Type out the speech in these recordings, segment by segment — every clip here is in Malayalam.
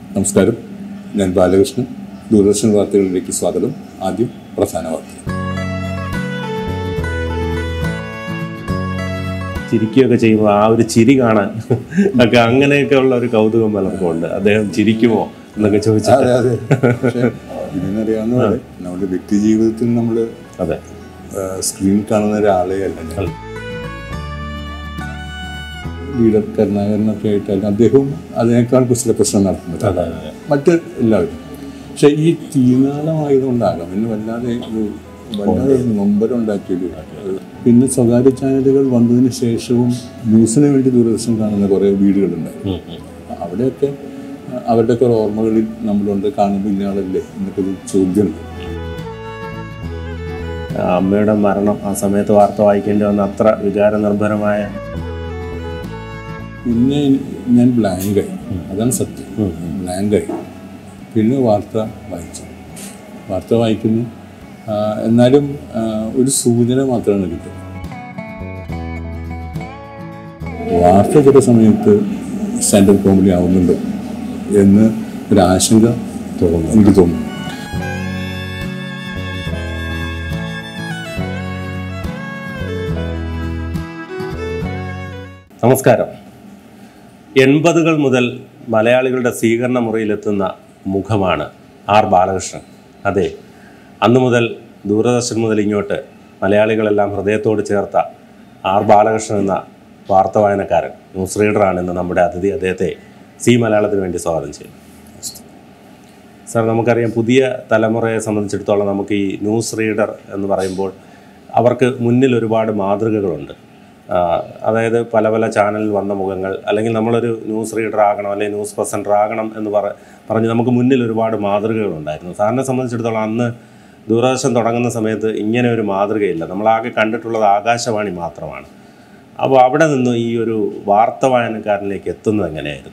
നമസ്കാരം ഞാൻ ബാലകൃഷ്ണൻ ദൂരദർശൻ വാർത്തകളിലേക്ക് സ്വാഗതം ആദ്യം പ്രധാന വാർത്ത ചിരിക്കുകയൊക്കെ ചെയ്യുമ്പോൾ ആ ഒരു ചിരി കാണാൻ ഒക്കെ അങ്ങനെയൊക്കെ ഉള്ള ഒരു കൗതുകം പലർക്കും ഉണ്ട് അദ്ദേഹം ചിരിക്കുമോ എന്നൊക്കെ ചോദിച്ചാൽ അതെ അതെ പക്ഷേ ഇതിനറിയാവുന്ന പോലെ നമ്മുടെ വ്യക്തി ജീവിതത്തിൽ നമ്മൾ അതെ സ്ക്രീൻ കാണുന്ന ഒരാളെ അല്ല ഞാൻ ലീഡർ കരുണാകരനൊക്കെ ആയിട്ടാണ് അദ്ദേഹവും അതിനേക്കാൾ കുശല പ്രശ്നം നടത്തുന്നത് അതെ അതെ മറ്റ് എല്ലാവരും പക്ഷെ ഈ തീനാളമായതുകൊണ്ടാകാം എന്നെ വല്ലാതെ ഒരു വല്ലാതെ ഒരു നൊമ്പരം ഉണ്ടാക്കിയൊരു ഒരു- പിന്നെ സ്വകാര്യ ചാനലുകൾ വന്നതിന് ശേഷവും ന്യൂസിന് വേണ്ടി ദൂരദർശൻ കാണുന്ന കുറേ വീടുകളുണ്ടായിരുന്നു ഉം, ഉം. അവിടെയൊക്കെ അഹ് അവരുടെയൊക്കെ ഒരു ഓർമ്മകളിൽ നമ്മളുണ്ട് കാണുമ്പോൾ ഇന്നയാളല്ലേ എന്നൊക്കെ ഒരു ചോദ്യമുണ്ട് ആ അമ്മയുടെ മരണം ആ സമയത്ത് വാർത്ത വായിക്കേണ്ടി വന്ന അത്ര വികാരനിർഭരമായ പിന്നെ ഞാൻ ബ്ലാങ്കായി അതാണ് സത്യം ബ്ലാങ്കായി പിന്നെ വാർത്ത വായിച്ചു വാർത്ത വായിക്കുന്നു ആ, എന്നാലും ആ, ഒരു സൂചന മാത്രമാണ് കിട്ടുന്നത് വാർത്ത ചില സമയത്ത് സ്റ്റാൻഡപ്പ് കോമഡി ആവുന്നുണ്ടോ എന്ന് ഒരു ആശങ്ക തോന്നുന്നു എനിക്ക് തോന്നുന്നു നമസ്കാരം എൺപതുകൾ മുതൽ മലയാളികളുടെ സ്വീകരണ മുറിയിലെത്തുന്ന മുഖമാണ് ആർ ബാലകൃഷ്ണൻ അതെ അന്നു മുതൽ ദൂരദർശൻ മുതൽ ഇങ്ങോട്ട് മലയാളികളെല്ലാം ഹൃദയത്തോട് ചേർത്ത ആർ ബാലകൃഷ്ണൻ എന്ന വാർത്ത വായനക്കാരൻ ന്യൂസ് റീഡറാണ് ഇന്ന് നമ്മുടെ അതിഥി അദ്ദേഹത്തെ സി മലയാളത്തിന് വേണ്ടി സ്വാഗതം ചെയ്യും സാർ നമുക്കറിയാം പുതിയ തലമുറയെ സംബന്ധിച്ചിടത്തോളം നമുക്ക് ഈ ന്യൂസ് റീഡർ എന്ന് പറയുമ്പോൾ അവർക്ക് മുന്നിൽ ഒരുപാട് മാതൃകകളുണ്ട് ആ, അതായത് പല പല ചാനലിൽ വന്ന മുഖങ്ങൾ അല്ലെങ്കിൽ നമ്മളൊരു ന്യൂസ് റീഡർ ആകണം അല്ലെങ്കിൽ ന്യൂസ് പ്രസൻറ്റർ ആകണം എന്ന് പറ പറഞ്ഞ് നമുക്ക് മുന്നിൽ ഒരുപാട് മാതൃകകളുണ്ടായിരുന്നു സാറിനെ സംബന്ധിച്ചിടത്തോളം അന്ന് ദൂരദർശൻ തുടങ്ങുന്ന സമയത്ത് ഇങ്ങനെ ഒരു മാതൃകയില്ല നമ്മളാകെ കണ്ടിട്ടുള്ളത് ആകാശവാണി മാത്രമാണ് അപ്പോൾ അവിടെ നിന്ന് ഈ ഒരു വാർത്ത വായനക്കാരനിലേക്ക് എത്തുന്നത് എങ്ങനെയായിരുന്നു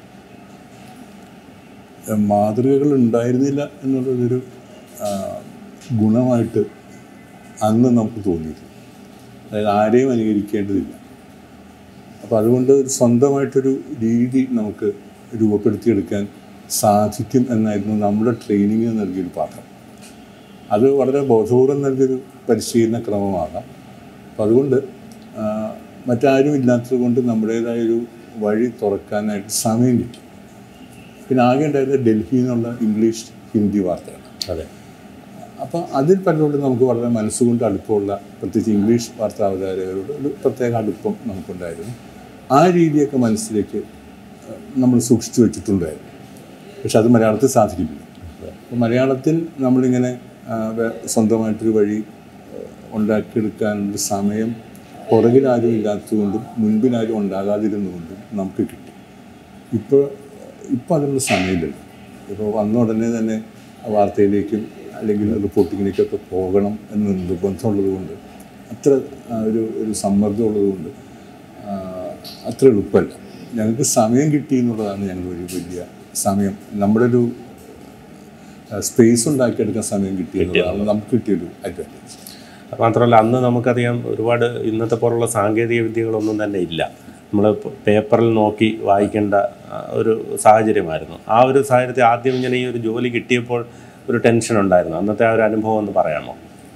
മാതൃകകൾ ഉണ്ടായിരുന്നില്ല എന്നുള്ളതൊരു ആ, ഗുണമായിട്ട് അന്ന് നമുക്ക് തോന്നിയിരുന്നു അതായത് ആരെയും അനുകരിക്കേണ്ടതില്ല അപ്പോൾ അതുകൊണ്ട് ഒരു സ്വന്തമായിട്ടൊരു രീതി നമുക്ക് രൂപപ്പെടുത്തിയെടുക്കാൻ സാധിക്കും എന്നായിരുന്നു നമ്മുടെ ട്രെയിനിങ് നൽകിയൊരു പാഠം അത് വളരെ ബോധപൂർവം നൽകിയൊരു പരിശീലന ക്രമമാകാം അപ്പം അതുകൊണ്ട് ആ, മറ്റാരും ഇല്ലാത്തത് കൊണ്ട് നമ്മുടേതായൊരു വഴി തുറക്കാനായിട്ട് സമയം കിട്ടി പിന്നെ ആകെ ഉണ്ടായിരുന്നത് ഡൽഹിയിൽ നിന്നുള്ള ഇംഗ്ലീഷ് ഹിന്ദി വാർത്തകൾ അതെ അപ്പോൾ അതിൽ പലരോട് നമുക്ക് വളരെ മനസ്സുകൊണ്ട് അടുപ്പമുള്ള പ്രത്യേകിച്ച് ഇംഗ്ലീഷ് വാർത്താ അവതാരകരോട് ഒരു പ്രത്യേക അടുപ്പം നമുക്കുണ്ടായിരുന്നു ആ രീതിയൊക്കെ മനസ്സിലേക്ക് ഏഹ്, നമ്മൾ സൂക്ഷിച്ചു വെച്ചിട്ടുണ്ടായിരുന്നു പക്ഷെ അത് മലയാളത്തിൽ സാധിക്കില്ല അപ്പോൾ മലയാളത്തിൽ നമ്മളിങ്ങനെ ആ, വേ- സ്വന്തമായിട്ടൊരു വഴി ഏഹ്, ഉണ്ടാക്കിയെടുക്കാനുള്ള സമയം പുറകിലാരും ഇല്ലാത്തതുകൊണ്ടും മുൻപിലാരും ഉണ്ടാകാതിരുന്നുകൊണ്ടും നമുക്ക് കിട്ടി ഇപ്പോൾ ഇപ്പോൾ അതിനുള്ള സമയമില്ലല്ലോ ഇപ്പോൾ വന്ന ഉടനെ തന്നെ വാർത്തയിലേക്കും അല്ലെങ്കിൽ റിപ്പോർട്ടിങ്ങിലേക്കൊക്കെ പോകണം എന്ന് നിർബന്ധമുള്ളത് കൊണ്ട് അത്ര ആ, ഒരു ഒരു സമ്മർദ്ദമുള്ളത് കൊണ്ട് ആ, അത്ര എളുപ്പമല്ല ഞങ്ങൾക്ക് സമയം കിട്ടി എന്നുള്ളതാണ് ഞങ്ങൾ ഒരു വലിയ സമയം നമ്മുടെ ഒരു സ്പേസ് ഉണ്ടാക്കിയെടുക്കാൻ സമയം കിട്ടി എന്നുള്ളതാണ് നമുക്ക് കിട്ടിയൊരു അഡ്വാൻറ്റേജ് മാത്രമല്ല അന്ന് നമുക്കറിയാം ഒരുപാട് ഇന്നത്തെ പോലുള്ള സാങ്കേതിക വിദ്യകളൊന്നും തന്നെ ഇല്ല നമ്മൾ പേപ്പറിൽ നോക്കി വായിക്കേണ്ട ആ, ഒരു സാഹചര്യമായിരുന്നു ആ ഒരു സാഹചര്യത്തിൽ ആദ്യം ഇങ്ങനെ ഈ ഒരു ജോലി കിട്ടിയപ്പോൾ ഒരു ടെൻഷൻ ഉണ്ടായിരുന്നു അന്നത്തെ ആ ഒരു അനുഭവം ഒന്ന് പറയാമോ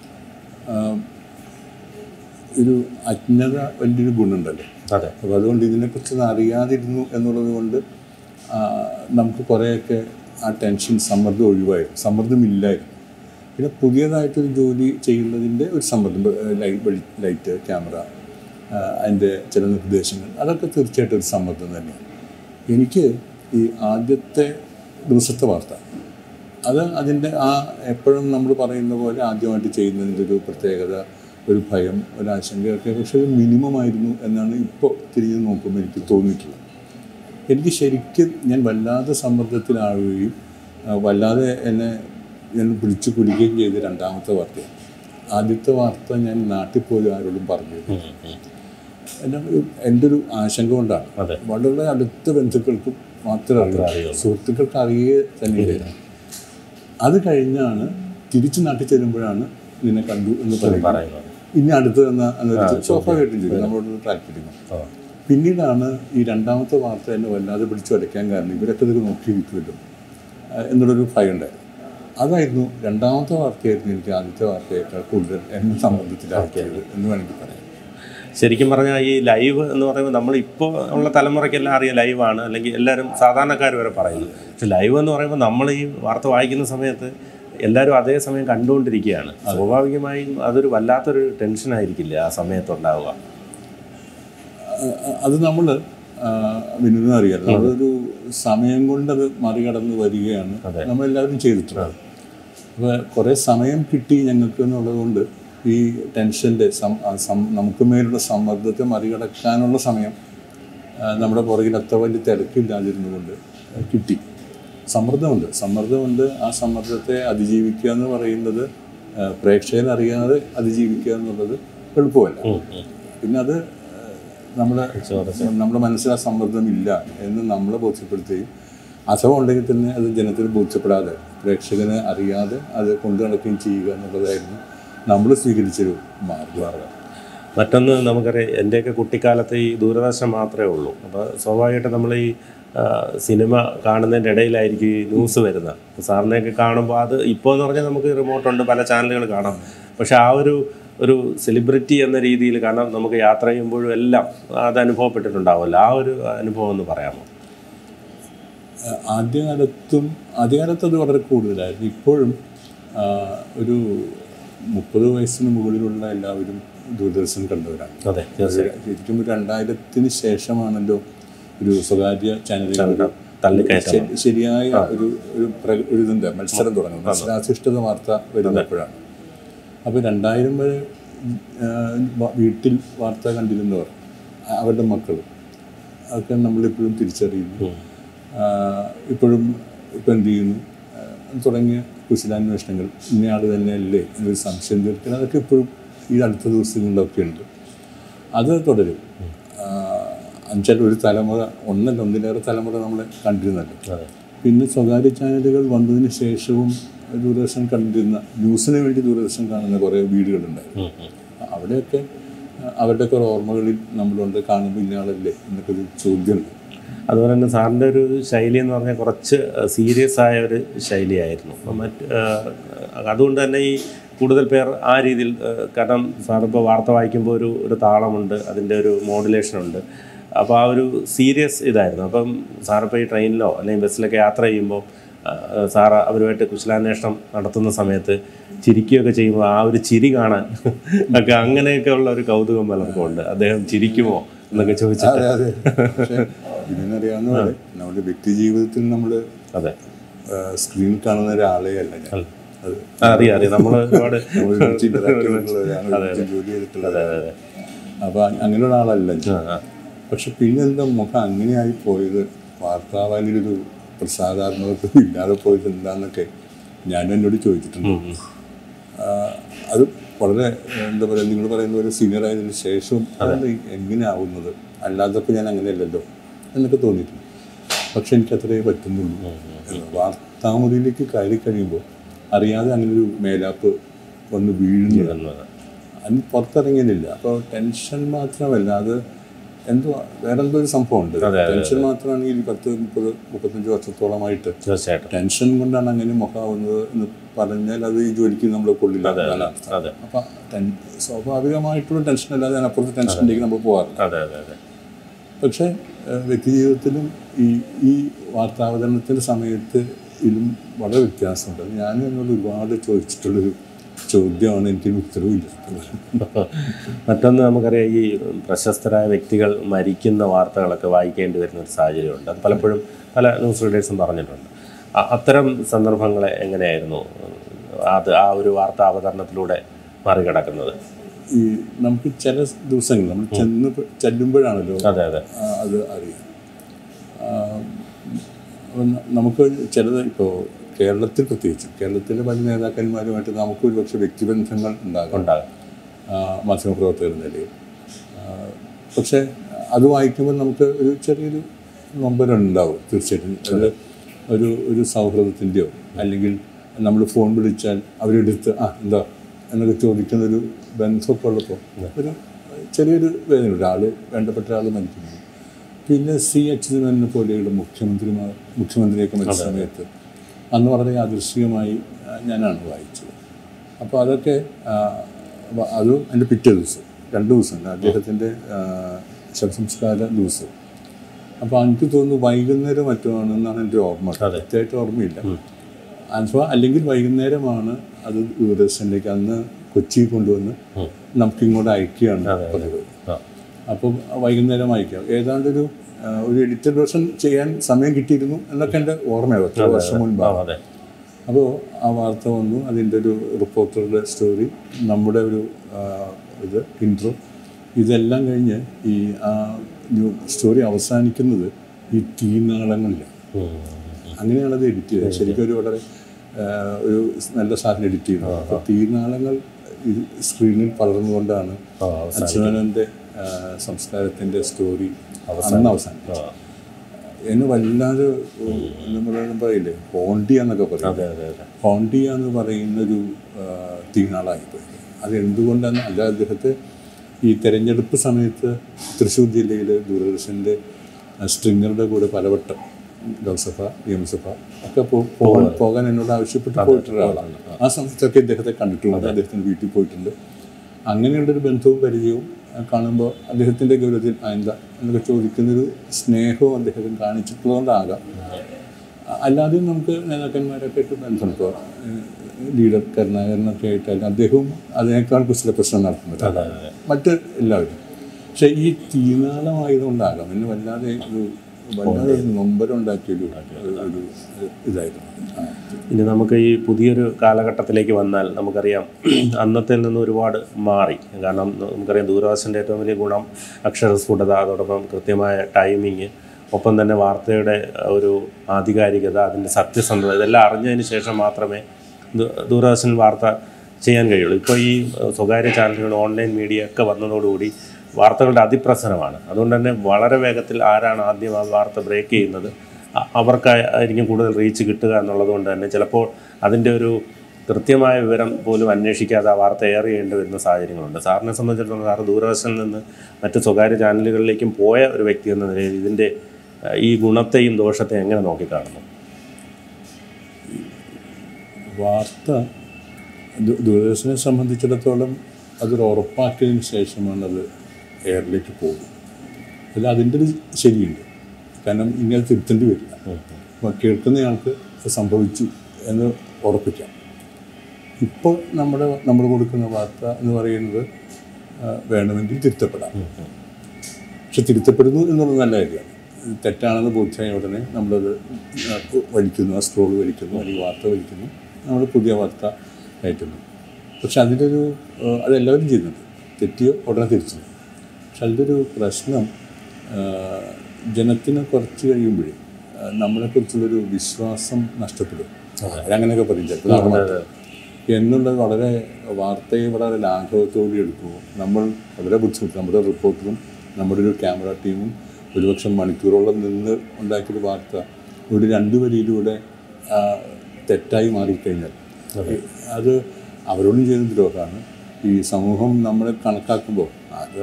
ഒരു അജ്ഞത വലിയൊരു ഗുണമുണ്ടല്ലോ അതെ അപ്പോൾ അതുകൊണ്ട് ഇതിനെക്കുറിച്ചൊന്നും അറിയാതിരുന്നു എന്നുള്ളത് കൊണ്ട് ആ, നമുക്ക് കുറേയൊക്കെ ആ ടെൻഷൻ സമ്മർദ്ദം ഒഴിവായിരുന്നു സമ്മർദ്ദമില്ലായിരുന്നു പിന്നെ പുതിയതായിട്ടൊരു ജോലി ചെയ്യുന്നതിൻ്റെ ഒരു സമ്മർദ്ദം ലൈറ്റ് ലൈറ്റ് ക്യാമറ ആ, അതിൻ്റെ ചില നിർദ്ദേശങ്ങൾ അതൊക്കെ തീർച്ചയായിട്ടും ഒരു സമ്മർദ്ദം തന്നെയാണ് എനിക്ക് ഈ ആദ്യത്തെ ദിവസത്തെ വാർത്ത അത് അതിൻ്റെ ആ എപ്പോഴും നമ്മൾ പറയുന്ന പോലെ ആദ്യമായിട്ട് ചെയ്യുന്നതിൻ്റെ ഒരു പ്രത്യേകത ഒരു ഭയം ഒരു ആശങ്കയൊക്കെ പക്ഷെ ഒരു മിനിമം ആയിരുന്നു എന്നാണ് ഇപ്പോൾ തിരിഞ്ഞ് നോക്കുമ്പോൾ എനിക്ക് തോന്നിയിട്ടുള്ളത് എനിക്ക് ശരിക്കും ഞാൻ വല്ലാതെ സമ്മർദ്ദത്തിലാവുകയും ആ, വല്ലാതെ എന്നെ ഞാൻ പിടിച്ചു കുലിക്കുകയും ചെയ്ത രണ്ടാമത്തെ വാർത്തയാണ് ആദ്യത്തെ വാർത്ത ഞാൻ നാട്ടിൽ പോലും ആരോടും പറഞ്ഞു എന്നെ ഒരു- എൻ്റെ ഒരു ആശങ്ക കൊണ്ടാണ് അതെ. വളരെ അടുത്ത ബന്ധുക്കൾക്കും മാത്രമേ അറിയൂ സുഹൃത്തുക്കൾക്ക് അറിയേ തന്നെ ഇല്ല. അത് കഴിഞ്ഞാണ് തിരിച്ചു നാട്ടിൽ ചെല്ലുമ്പോഴാണ് നിന്നെ കണ്ടു എന്ന് പറയുന്നത് പറയുന്നത് ഇനി അടുത്ത് തന്ന സ്വാഭാവികമായിട്ടും ചോദിക്കും നമ്മളോട് താല്പര്യം ആ. പിന്നീടാണ് ഈ രണ്ടാമത്തെ വാർത്ത എന്നെ വല്ലാതെ പിടിച്ചു വരയ്ക്കാൻ കാരണം ഇവരൊക്കെ ഇതൊക്കെ നോക്കിയിരിക്കുമല്ലോ ആ, എന്നുള്ളൊരു ഭയം ഉണ്ടായിരുന്നു അതായിരുന്നു രണ്ടാമത്തെ വാർത്തയായിരുന്നു എനിക്ക് ആദ്യത്തെ വാർത്തയേക്കാൾ കൂടുതൽ എന്നെ സംബന്ധിച്ചിലാക്കിയത് എന്ന് വേണമെങ്കിൽ പറയാം ശരിക്കും പറഞ്ഞാൽ ഈ ലൈവ് എന്ന് പറയുമ്പോൾ നമ്മൾ ഇപ്പോൾ ഉള്ള തലമുറയ്ക്കെല്ലാം അറിയാം ലൈവാണ് അല്ലെങ്കിൽ എല്ലാവരും സാധാരണക്കാർ വരെ പറയുന്നു പക്ഷെ ലൈവ് എന്ന് പറയുമ്പോൾ നമ്മൾ ഈ വാർത്ത വായിക്കുന്ന സമയത്ത് എല്ലാവരും അതേ സമയം കണ്ടുകൊണ്ടിരിക്കുകയാണ് സ്വാഭാവികമായും അതൊരു വല്ലാത്തൊരു ടെൻഷൻ ആയിരിക്കില്ല ആ സമയത്തുണ്ടാവുക ആ, അത് നമ്മൾ വിനോദം അറിയാലോ നമ്മളൊരു സമയം കൊണ്ടത് മറികടന്ന് വരികയാണ് നമ്മളെല്ലാവരും ചെയ്തിട്ടുള്ളത് അപ്പോൾ കുറേ സമയം കിട്ടി ഞങ്ങൾക്ക് എന്നുള്ളത് കൊണ്ട് ഈ ടെൻഷൻ്റെ സം ആ സം- നമുക്ക് മേലുള്ള സമ്മർദ്ദത്തെ മറികടക്കാനുള്ള സമയം ആ, നമ്മുടെ പുറകിൽ അത്ര വലിയ തിരക്കില്ലാതിരുന്നുകൊണ്ട് കിട്ടി സമ്മർദ്ദമുണ്ട് സമ്മർദ്ദമുണ്ട് ആ സമ്മർദ്ദത്തെ അതിജീവിക്കുക എന്ന് പറയുന്നത് ആ, പ്രേക്ഷകനറിയാതെ അതിജീവിക്കുക എന്നുള്ളത് എളുപ്പമല്ല പിന്നെ അത് ആ, നമ്മുടെ നമ്മുടെ മനസ്സിൽ ആ സമ്മർദ്ദം ഇല്ല എന്ന് നമ്മളെ ബോധ്യപ്പെടുത്തുകയും അഥവാ ഉണ്ടെങ്കിൽ തന്നെ അത് ജനത്തിന് ബോധ്യപ്പെടാതെ പ്രേക്ഷകനെ അറിയാതെ അത് കൊണ്ടു നടക്കുകയും ചെയ്യുക എന്നുള്ളതായിരുന്നു നമ്മൾ സ്വീകരിച്ചൊരു മാർഗം മറ്റൊന്ന് നമുക്കറിയാം എൻ്റെയൊക്കെ കുട്ടിക്കാലത്ത് ഈ ദൂരദർശൻ മാത്രമേ ഉള്ളൂ അപ്പോൾ സ്വാഭാവികമായിട്ടും നമ്മൾ ഈ ആ, സിനിമ കാണുന്നതിൻ്റെ ഇടയിലായിരിക്കും ഈ ന്യൂസ് വരുന്നത് അപ്പോൾ സാറിനെയൊക്കെ കാണുമ്പോൾ അത് ഇപ്പോൾ എന്ന് പറഞ്ഞാൽ നമുക്ക് റിമോട്ടുണ്ട് പല ചാനലുകൾ കാണാം പക്ഷെ ആ ഒരു ഒരു സെലിബ്രിറ്റി എന്ന രീതിയിൽ കാരണം നമുക്ക് യാത്ര ചെയ്യുമ്പോഴും എല്ലാം അത് അനുഭവപ്പെട്ടിട്ടുണ്ടാവുമല്ലോ ആ ഒരു അനുഭവം ഒന്ന് പറയാമോ ആ, ആദ്യകാലത്തും ആദ്യകാലത്ത് അത് വളരെ കൂടുതലായിരുന്നു ഇപ്പോഴും ആ, ഒരു മുപ്പത് വയസ്സിന് മുകളിലുള്ള എല്ലാവരും ദൂരദർശൻ കണ്ടവരാണ് അതെ തീർച്ചയായും ശരിക്കും ഒരു രണ്ടായിരത്തിന് ശേഷമാണല്ലോ ഒരു സ്വകാര്യ ചാനലുകൾ തള്ളിക്കയറ്റം ശരി- ശരിയായ ഒരു ഒരു പ്ര- ഒരു ഇതുണ്ട് മത്സരം തുടങ്ങും മത്സരാധിഷ്ഠിത വാർത്ത വരുന്നപ്പോഴാണ് അപ്പോൾ രണ്ടായിരം വരെ ആ, വ- വീട്ടിൽ വാർത്ത കണ്ടിരുന്നവർ ആ, അവരുടെ മക്കൾ അതൊക്കെ നമ്മളിപ്പോഴും തിരിച്ചറിയുന്നു ആ, ഇപ്പോഴും ഇപ്പം എന്ത് ചെയ്യുന്നു ആ, തുടങ്ങിയ കുശലാന്വേഷണങ്ങൾ ഇന്നയാൾ തന്നെയല്ലേ എന്നൊരു സംശയം തീർക്കണം അതൊക്കെ ഇപ്പോഴും ഈ അടുത്ത ദിവസങ്ങളിലൊക്കെ ഉണ്ട് അത് തുടരും എന്നുവെച്ചാൽ ഒരു തലമുറ ഒന്നല്ല ഒന്നിലേറെ തലമുറ നമ്മൾ കണ്ടിരുന്നല്ലോ അതെ പിന്നെ സ്വകാര്യ ചാനലുകൾ വന്നതിന് ശേഷവും ദൂരദർശൻ കണ്ടിരുന്ന ന്യൂസിന് വേണ്ടി ദൂരദർശൻ കാണുന്ന കുറേ വീടുകളുണ്ടായിരുന്നു ഉം, ഉം. അവിടെയൊക്കെ ആ, അവരുടെയൊക്കെ ഒരു ഓർമ്മകളിൽ നമ്മളുണ്ട് കാണുമ്പോൾ ഇന്നയാളല്ലേ എന്നൊക്കെ ഒരു ചോദ്യമുണ്ട് അതുപോലെ തന്നെ സാറിൻ്റെ ഒരു ശൈലി എന്ന് പറഞ്ഞാൽ കുറച്ച് സീരിയസ് ആയ ഒരു ശൈലിയായിരുന്നു അപ്പം മറ്റ് ആ, അതുകൊണ്ട് തന്നെ ഈ കൂടുതൽ പേർ ആ രീതിയിൽ ആ, കാരണം സാറിപ്പോൾ വാർത്ത വായിക്കുമ്പോൾ ഒരു ഒരു താളമുണ്ട് അതിൻ്റെ ഒരു മോഡുലേഷൻ ഉണ്ട് അപ്പോൾ ആ ഒരു സീരിയസ് ഇതായിരുന്നു അപ്പം സാറിപ്പോൾ ഈ ട്രെയിനിലോ അല്ലെങ്കിൽ ബസ്സിലൊക്കെ യാത്ര ചെയ്യുമ്പോൾ ആ, സാറ് അവരുമായിട്ട് കുശലാന്വേഷണം നടത്തുന്ന സമയത്ത് ചിരിക്കുകയൊക്കെ ചെയ്യുമ്പോൾ ആ ഒരു ചിരി കാണാൻ ഒക്കെ അങ്ങനെയൊക്കെ ഉള്ള ഒരു കൗതുകം പലർക്കും ഉണ്ട് അദ്ദേഹം ചിരിക്കുമോ എന്നൊക്കെ ചോദിച്ചിട്ട് അതെ അതെ പക്ഷേ ഇതിനറിയാവുന്ന പോലെ നമ്മുടെ വ്യക്തി ജീവിതത്തിൽ നമ്മൾ അതെ സ്ക്രീനിൽ കാണുന്ന ഒരാളെ അല്ല ഞാൻ അത് ആ, അറിയാം അറിയാം നമ്മൾ ഒരുപാട് നമ്മൾ ഒരുമിച്ച് interact ചെയ്തിട്ടുള്ളവരാണ്, ഒരുമിച്ച് ജോലി ചെയ്തിട്ടുള്ളവരാണ് അപ്പോൾ അങ്ങനെയുള്ള ആളല്ല ഞാൻ ആ, ആ. പക്ഷെ പിന്നെ എന്താ മുഖം അങ്ങനെയായി പോയത് വാർത്താവാനിലൊരു പ്രസാദാത്മകത്വം ഇല്ലാതെ പോയത് എന്താന്നൊക്കെ ഞാൻ എന്നോട് ചോദിച്ചിട്ടുണ്ട് ഉം, ഉം. ആ, അത് വളരെ എന്താ പറയുക നിങ്ങൾ പറയുന്ന പോലെ സീനിയർ ആയതിനു ശേഷം അത് എങ്ങനെ ആവുന്നത് അല്ലാത്തപ്പോൾ ഞാൻ അങ്ങനെയല്ലല്ലോ എന്നൊക്കെ തോന്നിയിട്ടുണ്ട് പക്ഷെ എനിക്ക് അത്രേ പറ്റുന്നുള്ളൂ വാർത്താമുറിയിലേക്ക് കയറി കഴിയുമ്പോൾ അറിയാതെ അങ്ങനെ ഒരു മേലാപ്പ് വന്ന് വീഴുന്നു എന്നത്. അതിന് പുറത്തിറങ്ങിയില്ല അപ്പോൾ ടെൻഷൻ മാത്രമല്ല അത് എന്തോ വേറെന്തോ ഒരു സംഭവം ഉണ്ട് ടെൻഷൻ മാത്രമാണ് ഈ പത്ത് മുപ്പത് മുപ്പത്തഞ്ച് വർഷത്തോളമായിട്ട് തീർച്ചയായിട്ടും ടെൻഷൻ കൊണ്ടാണ് അങ്ങനെ മുഖമാവുന്നത് എന്ന് പറഞ്ഞാൽ അത് ഈ ജോലിക്ക് നമ്മൾ കൊള്ളില്ല എന്നാണ് അർത്ഥം. അതെ അപ്പം ടെൻ സ്വാഭാവികമായിട്ടുള്ള ടെൻഷൻ അല്ലാതെ അതിനപ്പുറത്ത് ടെൻഷനിലേക്ക് നമ്മൾ പോകാറില്ല അതെ അതെ അതെ പക്ഷേ ഏഹ്, വ്യക്തിജീവിതത്തിലും ഈ ഈ വാർത്താവതരണത്തിൻ്റെ സമയത്ത് ഇതിലും വളരെ വ്യത്യാസമുണ്ട് അത് ഞാൻ എന്നോട് ഒരുപാട് ചോദിച്ചിട്ടുള്ളൊരു ചോദ്യമാണ് എനിക്ക് ഉത്തരവില്ല മറ്റൊന്ന് നമുക്കറിയാം ഈ പ്രശസ്തരായ വ്യക്തികൾ മരിക്കുന്ന വാർത്തകളൊക്കെ വായിക്കേണ്ടി വരുന്ന ഒരു സാഹചര്യമുണ്ട് അത് പലപ്പോഴും പല ന്യൂസ് റീഡേഴ്സും പറഞ്ഞിട്ടുണ്ട് അ- അത്തരം സന്ദർഭങ്ങളെ എങ്ങനെയായിരുന്നു അത് ആ ഒരു വാർത്താ അവതരണത്തിലൂടെ മറികടക്കുന്നത് ഈ നമുക്ക് ചില ദിവസങ്ങൾ നമ്മൾ ചെന്ന് പ- ചെല്ലുമ്പോഴാണല്ലോ അതെ അതെ ആ, അത് അറിയാം ആ, അപ്പം ന- നമുക്ക് ചിലത് ഇപ്പോൾ കേരളത്തിൽ പ്രത്യേകിച്ച് കേരളത്തിലെ പല നേതാക്കന്മാരുമായിട്ട് നമുക്ക് ഒരുപക്ഷെ വ്യക്തിബന്ധങ്ങൾ ഉണ്ടാകാം ഉണ്ടാകും ആ, മാധ്യമപ്രവർത്തകർ എന്ന നിലയിൽ ആ, പക്ഷേ അത് വായിക്കുമ്പോൾ നമുക്ക് ഒരു ചെറിയൊരു നൊമ്പരം ഉണ്ടാവും തീർച്ചയായിട്ടും അത് ഒരു ഒരു സൗഹൃദത്തിൻ്റെയോ അല്ലെങ്കിൽ നമ്മൾ ഫോൺ വിളിച്ചാൽ അവരെടുത്ത് ആ എന്താ എന്നൊക്കെ ചോദിക്കുന്ന ഒരു ബന്ധമൊക്കെ ഉള്ളപ്പോൾ ഒരു ചെറിയൊരു വേദന ഒരാൾ വേണ്ടപ്പെട്ട ആൾ മരിക്കുന്നു പിന്നെ സി അച്യുതമേനെ പോലെയുള്ള മുഖ്യമന്ത്രിമാർ മുഖ്യമന്ത്രിയൊക്കെ മരിച്ച സമയത്ത് അന്ന് വളരെ യാദൃശ്ചികമായി ആ, ഞാനാണ് വായിച്ചത് അപ്പോൾ അതൊക്കെ ആ, വ- അത് എൻ്റെ പിറ്റേ ദിവസം രണ്ട് ദിവസമുണ്ട് അദ്ദേഹത്തിൻ്റെ ശവസംസ്കാര ദിവസം അപ്പോൾ എനിക്ക് തോന്നുന്നു വൈകുന്നേരം മറ്റോ ആണെന്നാണ് എൻ്റെ ഓർമ്മ കൃത്യമായിട്ട് ഓർമ്മയില്ല അഥവാ അല്ലെങ്കിൽ വൈകുന്നേരമാണ് അത് ദൂരദർശനിലേക്ക് അന്ന് കൊച്ചി കൊണ്ടുവന്ന് നമുക്ക് ഇങ്ങോട്ട് അയക്കുകയാണ് പതിവ് ആ. അപ്പോൾ വൈകുന്നേരം അയക്കാം ഏതാണ്ടൊരു ആ, ഒരു എഡിറ്റഡ് വേർഷൻ ചെയ്യാൻ സമയം കിട്ടിയിരുന്നു എന്നൊക്കെ എൻ്റെ ഓർമ്മയാണ് എത്ര വർഷം ആ, മുൻപാണ് അതെ അപ്പോൾ ആ വാർത്ത വന്നു അതിൻ്റെ ഒരു റിപ്പോർട്ടറുടെ സ്റ്റോറി നമ്മുടെ ഒരു ആ, ഇത് ഇൻട്രോ ഇതെല്ലാം കഴിഞ്ഞ് ഈ ആ സ്റ്റോറി അവസാനിക്കുന്നത് ഈ തീനാളങ്ങളിലാണ് ഉം. അങ്ങനെയാണ് അത് എഡിറ്റ് ചെയ്തത് ശരിക്കും ഒരു വളരെ ആ, ഒരു നല്ല സാധനം എഡിറ്റ് ചെയ്തത് അപ്പോൾ തീനാളങ്ങൾ ഈ സ്ക്രീനിൽ പടർന്നുകൊണ്ടാണ് ആ, അച്യുതാനന്ദൻ്റെ സംസ്കാരത്തിൻ്റെ സ്റ്റോറി അന്ന് അവസാനം ആ. എന്നെ വല്ലാതെ നമ്മൾ പറയില്ലേ ഹോണ്ടിയ എന്നൊക്കെ പറയും അതെ അതെ അതെ ഹോണ്ടിയ എന്ന് പറയുന്നൊരു ആ, തീനാളായിപ്പോയി അത് എന്തുകൊണ്ടാണ് അല്ല അദ്ദേഹത്തെ ഈ തെരഞ്ഞെടുപ്പ് സമയത്ത് തൃശ്ശൂർ ജില്ലയിൽ ദൂരദർശൻ്റെ സ്ട്രിങ്ങറുടെ കൂടെ പലവട്ടം ലോക്സഭ നിയമസഭ ഒക്കെ പോ- പോകാൻ പോകാൻ എന്നോട് ആവശ്യപ്പെട്ട് പോയിട്ടുള്ള ആളാണ് ആ സമയത്തൊക്കെ ഇദ്ദേഹത്തെ കണ്ടിട്ടുണ്ട് അദ്ദേഹത്തിൻ്റെ വീട്ടിൽ പോയിട്ടുണ്ട് അങ്ങനെയുള്ളൊരു ബന്ധവും പരിചയവും കാണുമ്പോൾ അദ്ദേഹത്തിൻ്റെ ഗൗരവത്തിൽ ആ എന്താ എന്നൊക്കെ ചോദിക്കുന്നൊരു സ്നേഹവും അദ്ദേഹം കാണിച്ചിട്ടുള്ളതുകൊണ്ടാകാം അല്ലാതെയും നമുക്ക് നേതാക്കന്മാരൊക്കെ ആയിട്ട് ബന്ധമുണ്ട് ഇപ്പോൾ ലീഡർ കരുണാകരനൊക്കെ ആയിട്ടാലും അദ്ദേഹവും അതിനേക്കാൾ കുശല പ്രശ്നം നടത്തുന്നുണ്ട് മറ്റ് എല്ലാവരും പക്ഷെ ഈ തീനാളമായതുകൊണ്ടാകാം എന്നെ വല്ലാതെ ഒരു വല്ലാതെ ഒരു നൊമ്പരം ഉണ്ടാക്കിയൊരു ഒരു- ഒരു ഇതായിരുന്നു ആ. ഇനി നമുക്ക് ഈ പുതിയൊരു കാലഘട്ടത്തിലേക്ക് വന്നാൽ നമുക്കറിയാം അന്നത്തിൽ നിന്ന് ഒരുപാട് മാറി കാരണം നമുക്കറിയാം ദൂരദർശൻ്റെ ഏറ്റവും വലിയ ഗുണം അക്ഷരസ്ഫുടത അതോടൊപ്പം കൃത്യമായ ടൈമിങ് ഒപ്പം തന്നെ വാർത്തയുടെ ഒരു ആധികാരികത അതിൻ്റെ സത്യസന്ധത ഇതെല്ലാം അറിഞ്ഞതിന് ശേഷം മാത്രമേ ദൂ- ദൂരദർശൻ വാർത്ത ചെയ്യാൻ കഴിയുള്ളൂ ഇപ്പോൾ ഈ ഏഹ്, സ്വകാര്യ ചാനലുകൾ ഓൺലൈൻ മീഡിയ ഒക്കെ വന്നതോടുകൂടി വാർത്തകളുടെ അതിപ്രസരമാണ് അതുകൊണ്ട് തന്നെ വളരെ വേഗത്തിൽ ആരാണ് ആദ്യം ആ വാർത്ത ബ്രേക്ക് ചെയ്യുന്നത് അ- അവർക്കായിരിക്കും കൂടുതൽ റീച്ച് കിട്ടുക എന്നുള്ളത് കൊണ്ട് തന്നെ ചിലപ്പോൾ അതിൻ്റെ ഒരു കൃത്യമായ വിവരം പോലും അന്വേഷിക്കാതെ ആ വാർത്ത എയർ ചെയ്യേണ്ടി വരുന്ന സാഹചര്യങ്ങളുണ്ട് സാറിനെ സംബന്ധിച്ചിടത്തോളം സാറ് ദൂരദർശനിൽ നിന്ന് മറ്റ് സ്വകാര്യ ചാനലുകളിലേക്കും പോയ ഒരു വ്യക്തി എന്ന നിലയിൽ ഇതിൻ്റെ ഏഹ്, ഈ ഗുണത്തെയും ദോഷത്തെയും എങ്ങനെ നോക്കിക്കാണുന്നു വാർത്ത ദൂ- ദൂരദർശനെ സംബന്ധിച്ചിടത്തോളം അതൊരു ഉറപ്പാക്കിയതിന് ശേഷമാണ് അത് എയറിലേക്ക് പോകും അല്ല അതിൻ്റെ ഒരു ശരിയുണ്ട് കാരണം ഇനി അത് തിരുത്തേണ്ടി വരില്ല അപ്പോൾ കേൾക്കുന്നയാൾക്ക് ഇത് സംഭവിച്ചു എന്ന് ഉറപ്പിക്കാം ഇപ്പോൾ നമ്മുടെ നമ്മൾ കൊടുക്കുന്ന വാർത്ത എന്ന് പറയുന്നത് ആ, വേണമെങ്കിൽ തിരുത്തപ്പെടാം പക്ഷെ തിരുത്തപ്പെടുന്നു എന്നുള്ളത് നല്ല കാര്യമാണ് ഇത് തെറ്റാണെന്ന് ബോധ്യമായ ഉടനെ നമ്മളത് ആ, വലിക്കുന്നു ആ സ്ക്രോൾ വലിക്കുന്നു അല്ലെങ്കിൽ വാർത്ത വലിക്കുന്നു നമ്മൾ പുതിയ വാർത്ത കയറ്റുന്നു പക്ഷെ അതിൻ്റെ ഒരു ആ, അതെല്ലാവരും ചെയ്യുന്നുണ്ട് തെറ്റിയോ ഉടനെ തിരിച്ചു പക്ഷെ അതിൻ്റെ ഒരു പ്രശ്നം ആ, ജനത്തിന് കുറച്ച് കഴിയുമ്പോഴേ ആ, നമ്മളെക്കുറിച്ചുള്ളൊരു വിശ്വാസം നഷ്ടപ്പെടും അവരങ്ങനെയൊക്കെ പറയും ചിലപ്പോൾ നാളെ മാറ്റും. എന്നുള്ളത് വളരെ വാർത്തയെ വളരെ ലാഘവത്തോടെ എടുക്കുമോ നമ്മൾ വളരെ ബുദ്ധിമുട്ട് നമ്മുടെ റിപ്പോർട്ടറും നമ്മുടെ ഒരു ക്യാമറ ടീമും ഒരുപക്ഷെ മണിക്കൂറോളം നിന്ന് ഉണ്ടാക്കിയൊരു വാർത്ത ഒരു രണ്ട് വരിയിലൂടെ ആ, തെറ്റായി മാറിക്കഴിഞ്ഞാൽ അത് അവരോടും ചെയ്യുന്ന ദ്രോഹമാണ് ഈ സമൂഹം നമ്മളെ കണക്കാക്കുമ്പോൾ അത്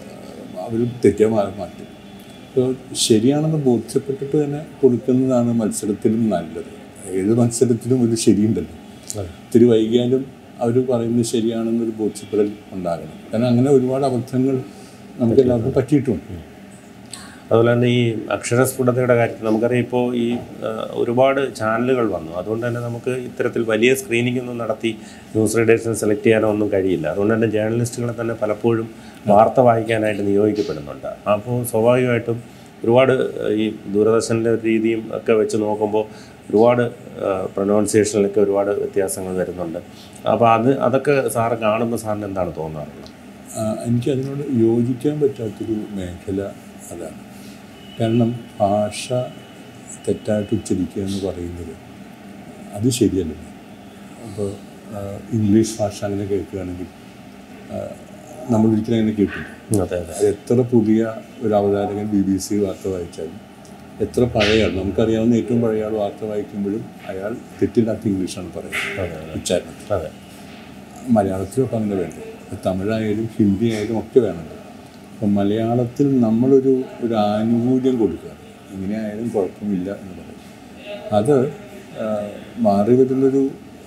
അവർ തെറ്റിയ മാറ്റും അപ്പോൾ ശരിയാണെന്ന് ബോധ്യപ്പെട്ടിട്ട് തന്നെ കൊടുക്കുന്നതാണ് മത്സരത്തിലും നല്ലത് ഏത് മത്സരത്തിലും ഒരു ശരിയുണ്ടല്ലോ ഇത്തിരി വൈകിയാലും അവർ പറയുന്നത് ശരിയാണെന്നൊരു ബോധ്യപ്പെടൽ ഉണ്ടാകണം കാരണം അങ്ങനെ ഒരുപാട് അബദ്ധങ്ങൾ നമുക്ക് എല്ലാവർക്കും പറ്റിയിട്ടുണ്ട് അതുപോലെ തന്നെ ഈ അക്ഷരസ്ഫുടതയുടെ കാര്യത്തിൽ നമുക്കറിയാം ഇപ്പോൾ ഈ ആ, ഒരുപാട് ചാനലുകൾ വന്നു അതുകൊണ്ട് തന്നെ നമുക്ക് ഇത്തരത്തിൽ വലിയ സ്ക്രീനിംഗ് ഒന്നും നടത്തി ന്യൂസ് റീഡേഴ്സിനെ സെലക്ട് ചെയ്യാനോ ഒന്നും കഴിയില്ല അതുകൊണ്ട് തന്നെ ജേർണലിസ്റ്റുകളെ തന്നെ പലപ്പോഴും വാർത്ത വായിക്കാനായിട്ട് നിയോഗിക്കപ്പെടുന്നുണ്ട് അപ്പോൾ സ്വാഭാവികമായിട്ടും ഒരുപാട് ആ, ഈ ദൂരദർശൻ്റെ ഒരു രീതിയും ഒക്കെ വെച്ച് നോക്കുമ്പോൾ ഒരുപാട് പ്രൊനൗൺസിയേഷനിലൊക്കെ ഒരുപാട് വ്യത്യാസങ്ങൾ വരുന്നുണ്ട് അപ്പോൾ അത് അതൊക്കെ സാറ് കാണുമ്പോൾ സാറിന് എന്താണ് തോന്നാറുള്ളത് ആ, എനിക്ക് അതിനോട് യോജിക്കാൻ പറ്റാത്തൊരു മേഖല അതാണ് കാരണം ഭാഷ തെറ്റായിട്ട് ഉച്ചരിക്കുക എന്ന് പറയുന്നത് അത് ശരിയല്ലല്ലോ അപ്പോൾ ആ, ഇംഗ്ലീഷ് ഭാഷ അങ്ങനെ കേൾക്കുകയാണെങ്കിൽ ആ, നമ്മളൊരിക്കലും അങ്ങനെ കേൾക്കില്ല അതെ അതെ അത് എത്ര പുതിയ ഒരു അവതാരകൻ ബി ബി സി വാർത്ത വായിച്ചാലും എത്ര പഴയ ആൾ നമുക്കറിയാവുന്ന ഏറ്റവും പഴയ ആൾ വാർത്ത വായിക്കുമ്പോഴും അയാൾ തെറ്റില്ലാത്ത ഇംഗ്ലീഷാണ് പറയുന്നത് അതെ ഉച്ചാരണം അതെ മലയാളത്തിലൊക്കെ അങ്ങനെ വേണ്ട ഇപ്പം തമിഴായാലും ഹിന്ദി ആയാലും ഒക്കെ വേണമല്ലോ അപ്പം മലയാളത്തിൽ നമ്മളൊരു ഒരു ആനുകൂല്യം കൊടുക്കുക എങ്ങനെയായാലും കുഴപ്പമില്ല എന്ന് പറയും അത് ആ, മാറി വരുന്നൊരു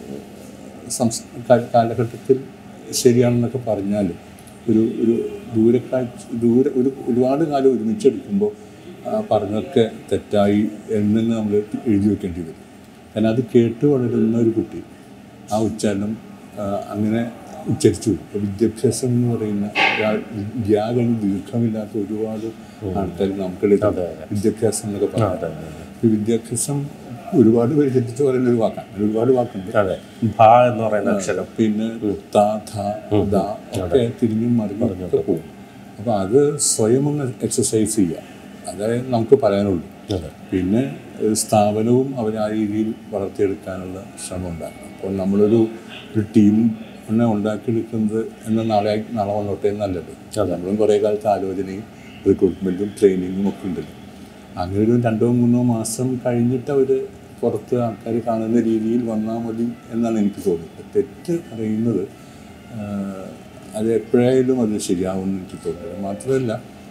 സംസ് കാ- കാലഘട്ടത്തിൽ ശരിയാണെന്നൊക്കെ പറഞ്ഞാലും ഒരു ഒരു ദൂരക്കാഴ്ച ദൂരെ ഒരു ഒരുപാട് കാലം ഒരുമിച്ചെടുക്കുമ്പോൾ ആ പറഞ്ഞൊക്കെ തെറ്റായി എന്ന് നമ്മൾ എഴുതി വെക്കേണ്ടി വരും കാരണം അത് കേട്ട് വളരുന്ന ഒരു കുട്ടി ആ ഉച്ചാരണം ആ, അങ്ങനെ ഉച്ചരിച്ചു വരും ഇപ്പോൾ വിദ്യാഭ്യാസം എന്ന് പറയുന്ന വ്യാകരണം ദീർഘമില്ലാത്ത ഒരുപാട് ആൾക്കാർ നമുക്കിടയിൽ വിദ്യാഭ്യാസം എന്നൊക്കെ പറയാം ഈ വിദ്യാഭ്യാസം ഒരുപാട് പേര് തെറ്റിച്ച് പറയുന്ന ഒരു വാക്കാണ് അങ്ങനെ ഒരുപാട് വാക്കുണ്ട് അതെ ഭ എന്ന് പറയുന്ന അക്ഷരം പിന്നെ ത ധ ദ ഒക്കെ തിരിഞ്ഞും മറിഞ്ഞും ഒക്കെ പോകും അപ്പോൾ അത് സ്വയം ഒന്ന് എക്സസൈസ് ചെയ്യുക അതേ നമുക്ക് പറയാനുള്ളൂ അതെ പിന്നെ ഒരു സ്ഥാപനവും അവർ ആ രീതിയിൽ വളർത്തിയെടുക്കാനുള്ള ശ്രമം ഉണ്ടാക്കണം അപ്പോൾ നമ്മളൊരു ഒരു ടീം തന്നെ ഉണ്ടാക്കിയെടുക്കുന്നത് എന്ന നാളെ നാളെ വന്നോട്ടെ നല്ലത് നമ്മളും കുറേ കാലത്ത് ആലോചനയും റിക്രൂട്ട്മെൻറ്റും ട്രെയിനിങ്ങും ഒക്കെ ഉണ്ടല്ലോ അങ്ങനെ ഒരു രണ്ടോ മൂന്നോ മാസം കഴിഞ്ഞിട്ട് അവർ പുറത്ത് ആൾക്കാർ കാണുന്ന രീതിയിൽ വന്നാൽ മതി എന്നാണ് എനിക്ക് തോന്നുന്നത് തെറ്റ് അറിയുന്നത് ആഹ്, അത് എപ്പോഴായാലും അത് ശരിയാവുമെന്ന് എനിക്ക് തോന്നുന്നത് മാത്രമല്ല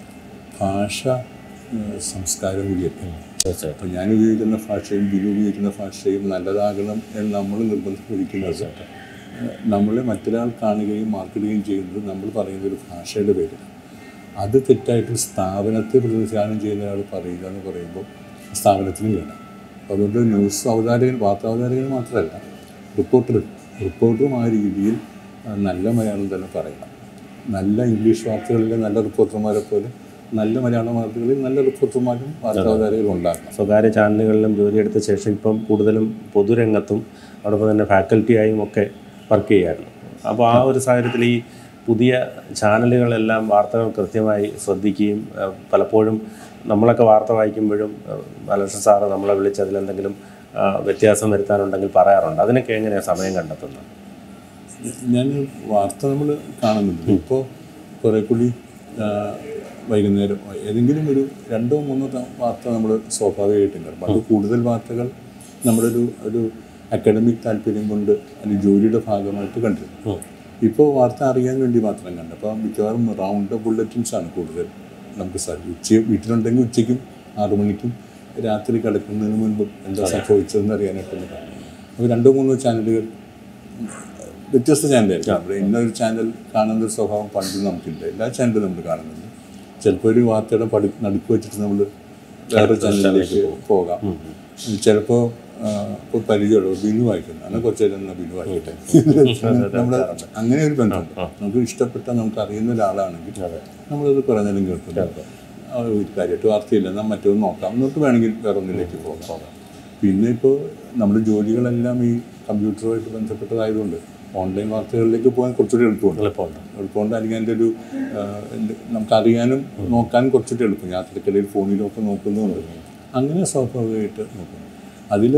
ഭാഷ ആഹ്, സംസ്കാരം കൂടിയല്ലേ തീർച്ചയായിട്ടും അപ്പോൾ ഞാൻ ഉപയോഗിക്കുന്ന ഭാഷയും ബിനു ഉപയോഗിക്കുന്ന ഭാഷയും നല്ലതാകണം എന്ന് നമ്മൾ നിർബന്ധിപ്പിക്കുന്നത് നമ്മളെ മറ്റൊരാൾ കാണുകയും മാർക്കിടുകയും ചെയ്യുന്നത് നമ്മൾ പറയുന്ന ഒരു ഭാഷയുടെ പേരിലാണ് അത് തെറ്റായിട്ട് സ്ഥാപനത്തെ പ്രതിനിധാനം ചെയ്യുന്ന ഒരാൾ പറയുക എന്ന് പറയുമ്പോൾ സ്ഥാപനത്തിന് വേണം അപ്പോൾ അതുകൊണ്ട് ന്യൂസ് അവതാരകൻ വാർത്താവതാരകൻ മാത്രമല്ല റിപ്പോർട്ടർ റിപ്പോർട്ടറും ആ രീതിയിൽ ആ, നല്ല മലയാളം തന്നെ പറയണം നല്ല ഇംഗ്ലീഷ് വാർത്തകളിലെ നല്ല റിപ്പോർട്ടർമാരെ പോലെ നല്ല മലയാള വാർത്തകളിൽ നല്ല റിപ്പോർട്ടർമാരും വാർത്താവതാരകരും ഉണ്ടാക്കണം സ്വകാര്യ ചാനലുകളിലും ജോലിയെടുത്ത ശേഷം ഇപ്പം കൂടുതലും പൊതുരംഗത്തും അതോടൊപ്പം തന്നെ ഫാക്കൽറ്റിയായും ഒക്കെ വർക്ക് ചെയ്യായിരുന്നു അപ്പോൾ ആ ഒരു സാഹചര്യത്തിൽ ഈ പുതിയ ചാനലുകളെല്ലാം വാർത്തകൾ കൃത്യമായി ശ്രദ്ധിക്കുകയും ആ, പലപ്പോഴും നമ്മളൊക്കെ വാർത്ത വായിക്കുമ്പോഴും ആ, ബാലകൃഷ്ണൻ സാറ് നമ്മളെ വിളിച്ച് അതിലെന്തെങ്കിലും ആ, വ്യത്യാസം വരുത്താനുണ്ടെങ്കിൽ പറയാറുണ്ട് അതിനൊക്കെ എങ്ങനെയാണ് സമയം കണ്ടെത്തുന്നത് ഞാൻ വാർത്ത നമ്മൾ കാണുന്നുണ്ട് ഇപ്പോൾ കുറേ കൂടി ആ, വൈകുന്നേരം ഏതെങ്കിലും ഒരു രണ്ടോ മൂന്നോ ത- വാർത്ത നമ്മൾ സ്വാഭാവികമായിട്ടും കാണും അത് കൂടുതൽ വാർത്തകൾ നമ്മുടെ ഒരു ഒരു അക്കാഡമിക് താല്പര്യം കൊണ്ട് അല്ലെങ്കിൽ ജോലിയുടെ ഭാഗമായിട്ട് കണ്ടിരുന്നു ഇപ്പോൾ വാർത്ത അറിയാൻ വേണ്ടി മാത്രം കണ്ടു അപ്പോൾ മിക്കവാറും റൗണ്ട് ബുള്ളറ്റിൻസ് ആണ് കൂടുതൽ നമുക്ക് സാധിക്കും ഉച്ച വീട്ടിലുണ്ടെങ്കിൽ ഉച്ചയ്ക്കും ആറു മണിക്കും രാത്രി കിടക്കുന്നതിന് മുൻപ് എന്താ സംഭവിച്ചതെന്ന് അറിയാനായിട്ടൊന്ന് കാണും അപ്പോൾ രണ്ടോ മൂന്നോ ചാനലുകൾ വ്യത്യസ്ത ചാനലായിരിക്കും നമ്മുടെ ഇന്നൊരു ചാനൽ കാണുന്ന ഒരു സ്വഭാവം പണ്ട് നമുക്കില്ല എല്ലാ ചാനലും നമ്മൾ കാണുന്നുണ്ട് ചിലപ്പോൾ ഒരു വാർത്തയുടെ പടി നടുക്ക് വെച്ചിട്ട് നമ്മൾ വേറെ ചാനലിലേക്ക് പോകാം ചിലപ്പോൾ ഇപ്പോൾ പരിചയമുള്ള ബിനു വായിക്കുന്നു അങ്ങനെ കുറച്ച് നേരം എന്നാ ബിനു വായിക്കട്ടെ നമ്മുടെ അങ്ങനെ ഒരു ബന്ധമുണ്ട് നമുക്ക് ഇഷ്ടപ്പെട്ട നമുക്ക് അറിയുന്ന ഒരാളാണെങ്കിൽ നമ്മളത് കുറേ നേരം കേൾക്കുന്നു ആ ഒരു കാര്യമായിട്ട് വാർത്തയില്ല എന്നാൽ മറ്റൊന്ന് നോക്കാം എന്നിട്ട് വേണമെങ്കിൽ വേറെ ഒന്നിലേക്ക് പോകാം പിന്നെ ഇപ്പോൾ നമ്മുടെ ജോലികളെല്ലാം ഈ കമ്പ്യൂട്ടറുമായിട്ട് ബന്ധപ്പെട്ടതായതുകൊണ്ട് ഓൺലൈൻ വാർത്തകളിലേക്ക് പോകാൻ കുറച്ചുകൂടി എളുപ്പമുണ്ട് എളുപ്പമുണ്ട് എളുപ്പമുണ്ട് അല്ലെങ്കിൽ അതിൻ്റെ ഒരു ആ, എന്ത് നമുക്കറിയാനും നോക്കാനും കുറച്ചുകൂടി എളുപ്പം യാത്രക്കിടയിൽ ഫോണിലൊക്കെ നോക്കുന്നുണ്ട് അങ്ങനെ സ്വാഭാവികമായിട്ട് നോക്കുന്നു അതിൽ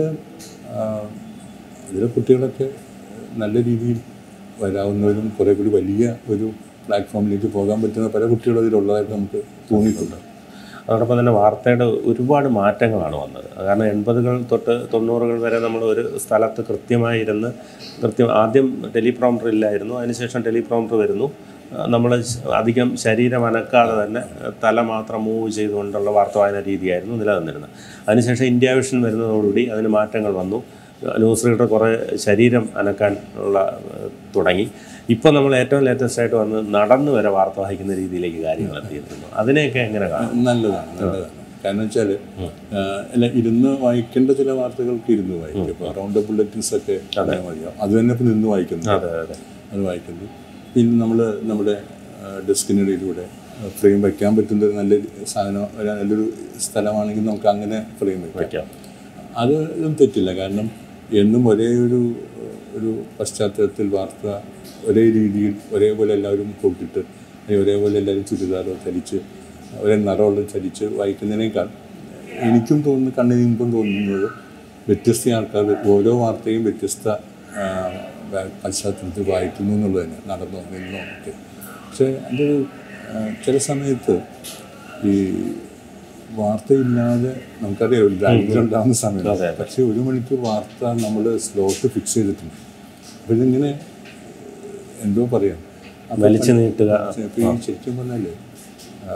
അതിലെ കുട്ടികളൊക്കെ നല്ല രീതിയിൽ വരാവുന്നവരും കുറേ കൂടി വലിയ ഒരു പ്ലാറ്റ്ഫോമിലേക്ക് പോകാൻ പറ്റുന്ന പല കുട്ടികളും അതിലുള്ളതായിട്ട് നമുക്ക് തോന്നിയിട്ടുണ്ട് അതോടൊപ്പം തന്നെ വാർത്തയുടെ ഒരുപാട് മാറ്റങ്ങളാണ് വന്നത് കാരണം എൺപതുകൾ തൊട്ട് തൊണ്ണൂറുകൾ വരെ നമ്മൾ ഒരു സ്ഥലത്ത് കൃത്യമായി ഇരുന്ന് കൃത്യം ആദ്യം ടെലിപ്രോംപ്റ്റർ ഇല്ലായിരുന്നു അതിനുശേഷം ടെലിപ്രോംപ്റ്റർ വരുന്നു നമ്മൾ അധികം ശരീരം അനക്കാതെ തന്നെ തല മാത്രം മൂവ് ചെയ്തുകൊണ്ടുള്ള വാർത്ത വായന രീതിയായിരുന്നു നിലനിന്നിരുന്നത് അതിനുശേഷം ഇന്ത്യ വിഷൻ വരുന്നതോടുകൂടി അതിന് മാറ്റങ്ങൾ വന്നു ന്യൂസ് റീഡർ കുറേ ശരീരം അനക്കാൻ ഉള്ള ഏഹ്, തുടങ്ങി ഇപ്പോൾ നമ്മൾ ഏറ്റവും ലേറ്റസ്റ്റ് ആയിട്ട് വന്ന് നടന്നു വരെ വാർത്ത വായിക്കുന്ന രീതിയിലേക്ക് കാര്യങ്ങൾ എത്തിയിരുന്നു അതിനെയൊക്കെ എങ്ങനെ കാണും നല്ലതാണ് നല്ലതാണ് കാരണം വെച്ചാൽ അല്ല ഇരുന്ന് വായിക്കേണ്ട ചില വാർത്തകൾക്ക് ഇരുന്ന് വായിക്കും ഇപ്പോൾ റൗണ്ട് ബുള്ളറ്റിൻസ് ഒക്കെ അങ്ങനെ മതിയാവും അത് തന്നെ ഇപ്പോൾ നിന്ന് വായിക്കുന്നു അതെ അതെ അത് വായിക്കുന്നു പിന്നെ നമ്മൾ നമ്മുടെ ഡെസ്കിനിടയിലൂടെ ഫ്രെയിം വയ്ക്കാൻ പറ്റുന്ന ഒരു നല്ല സാധനം ഒരു നല്ലൊരു സ്ഥലമാണെങ്കിൽ നമുക്ക് അങ്ങനെ ഫ്രെയിം വയ്ക്കാം വയ്ക്കാം അത് ഇതും തെറ്റില്ല കാരണം എന്നും ഒരേ ഒരു ഒരു പശ്ചാത്തലത്തിൽ വാർത്ത ഒരേ രീതിയിൽ ഒരേപോലെ എല്ലാവരും കൂട്ടിട്ട് അല്ലെങ്കിൽ ഒരേപോലെ എല്ലാവരും ചുരിദാറോ ധരിച്ച് ഒരേ നിറമുള്ള ധരിച്ച് വായിക്കുന്നതിനേക്കാൾ എനിക്കും തോന്നുന്നു കണ്ണിന് ഇമ്പം തോന്നുന്നത് വ്യത്യസ്ത ആൾക്കാർ ഓരോ വാർത്തയും വ്യത്യസ്ത ആ, വ- പശ്ചാത്തലത്തിൽ വായിക്കുന്നു എന്നുള്ളത് തന്നെ നടന്നോ നിന്നോ ഒക്കെ പക്ഷേ അതിൻ്റെ ഒരു ആ, ചില സമയത്ത് ഈ വാർത്തയില്ലാതെ നമുക്കറിയാം ഒരു ഡ്രൈവിംഗ് ഉണ്ടാകുന്ന സമയത്ത് പക്ഷേ ഒരു മണിക്കൂർ വാർത്ത നമ്മൾ സ്ലോട്ട് ഫിക്സ് ചെയ്തിട്ടുണ്ട് അപ്പോൾ ഇതിങ്ങനെ എന്തോ പറയാം അപ്പോൾ വലിച്ചു നീട്ടുക ഇപ്പോൾ ഈ ശരിക്കും പറഞ്ഞാല് ആ,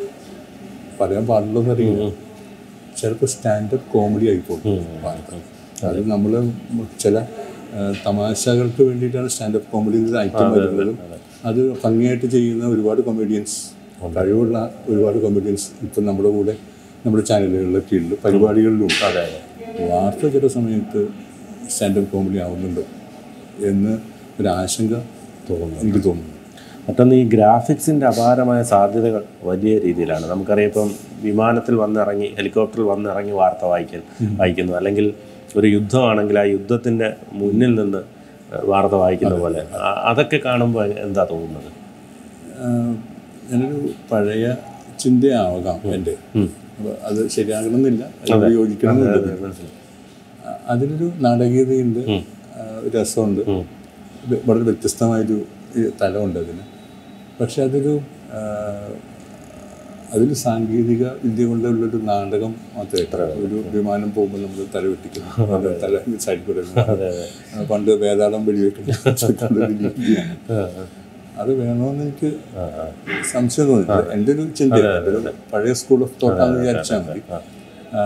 പറയാൻ പാടില്ലെന്നറിയില്ല ചിലപ്പോൾ സ്റ്റാൻഡപ്പ് കോമഡി ആയിപ്പോകും വാർത്ത അത് നമ്മൾ ചില ആ, തമാശകൾക്ക് വേണ്ടിയിട്ടാണ് സ്റ്റാൻഡപ്പ് കോമഡി ഐറ്റം വരുന്നത് അത് ഭംഗിയായിട്ട് ചെയ്യുന്ന ഒരുപാട് കൊമേഡിയൻസ് കഴിവുള്ള ഒരുപാട് കൊമേഡിയൻസ് ഇപ്പം നമ്മുടെ കൂടെ നമ്മുടെ ചാനലുകളിലൊക്കെ ഉണ്ട് പരിപാടികളിലും അതെ അതെ വാർത്ത ചില സമയത്ത് സ്റ്റാൻഡപ്പ് കോമഡി ആവുന്നുണ്ടോ എന്ന് ഒരു ആശങ്ക തോന്നുന്നു എനിക്ക് തോന്നുന്നു മറ്റൊന്ന് ഈ ഗ്രാഫിക്സിൻ്റെ അപാരമായ സാധ്യതകൾ വലിയ രീതിയിലാണ് നമുക്കറിയാം ഇപ്പം വിമാനത്തിൽ വന്നിറങ്ങി ഹെലികോപ്റ്ററിൽ വന്നിറങ്ങി വാർത്ത വായിക്കൽ വായിക്കുന്നു അല്ലെങ്കിൽ ഒരു യുദ്ധമാണെങ്കിൽ ആ യുദ്ധത്തിൻ്റെ മുന്നിൽ നിന്ന് വാർത്ത വായിക്കുന്ന പോലെ ആ- അതൊക്കെ കാണുമ്പോൾ എന്താ തോന്നുന്നത് ആഹ് ഞാനൊരു പഴയ ചിന്തയാവാം എൻ്റെ അപ്പോൾ അത് ശരിയാകണമെന്നില്ല അതിനോട് യോജിക്കണമെന്നില്ല മനസ്സിലായി ആ, അതിലൊരു നാടകീയതയുണ്ട് ആ, ഒരു രസമുണ്ട് വെ- വളരെ വ്യത്യസ്തമായൊരു ഈ തലമുണ്ട് അതിന് പക്ഷെ അതൊരു ആ, അതിൽ സാങ്കേതിക വിദ്യ കൊണ്ടുള്ളൊരു നാടകം മാത്രമേ ഒരു വിമാനം പോകുമ്പോൾ നമ്മൾ തല വെട്ടിക്കുന്നു അത് തല സൈഡിൽ കൂടെ ആ, പണ്ട് വേതാളം വെടിവെക്കുന്ന രീതിയാണ് അത് വേണമെന്ന് എനിക്ക് സംശയം തോന്നില്ല എൻ്റെ ഒരു ചിന്തയാണ് എൻ്റെ ഒരു പഴയ സ്കൂൾ ഓഫ് തോട്ടാന്ന് വിചാരിച്ചാൽ മതി ആ,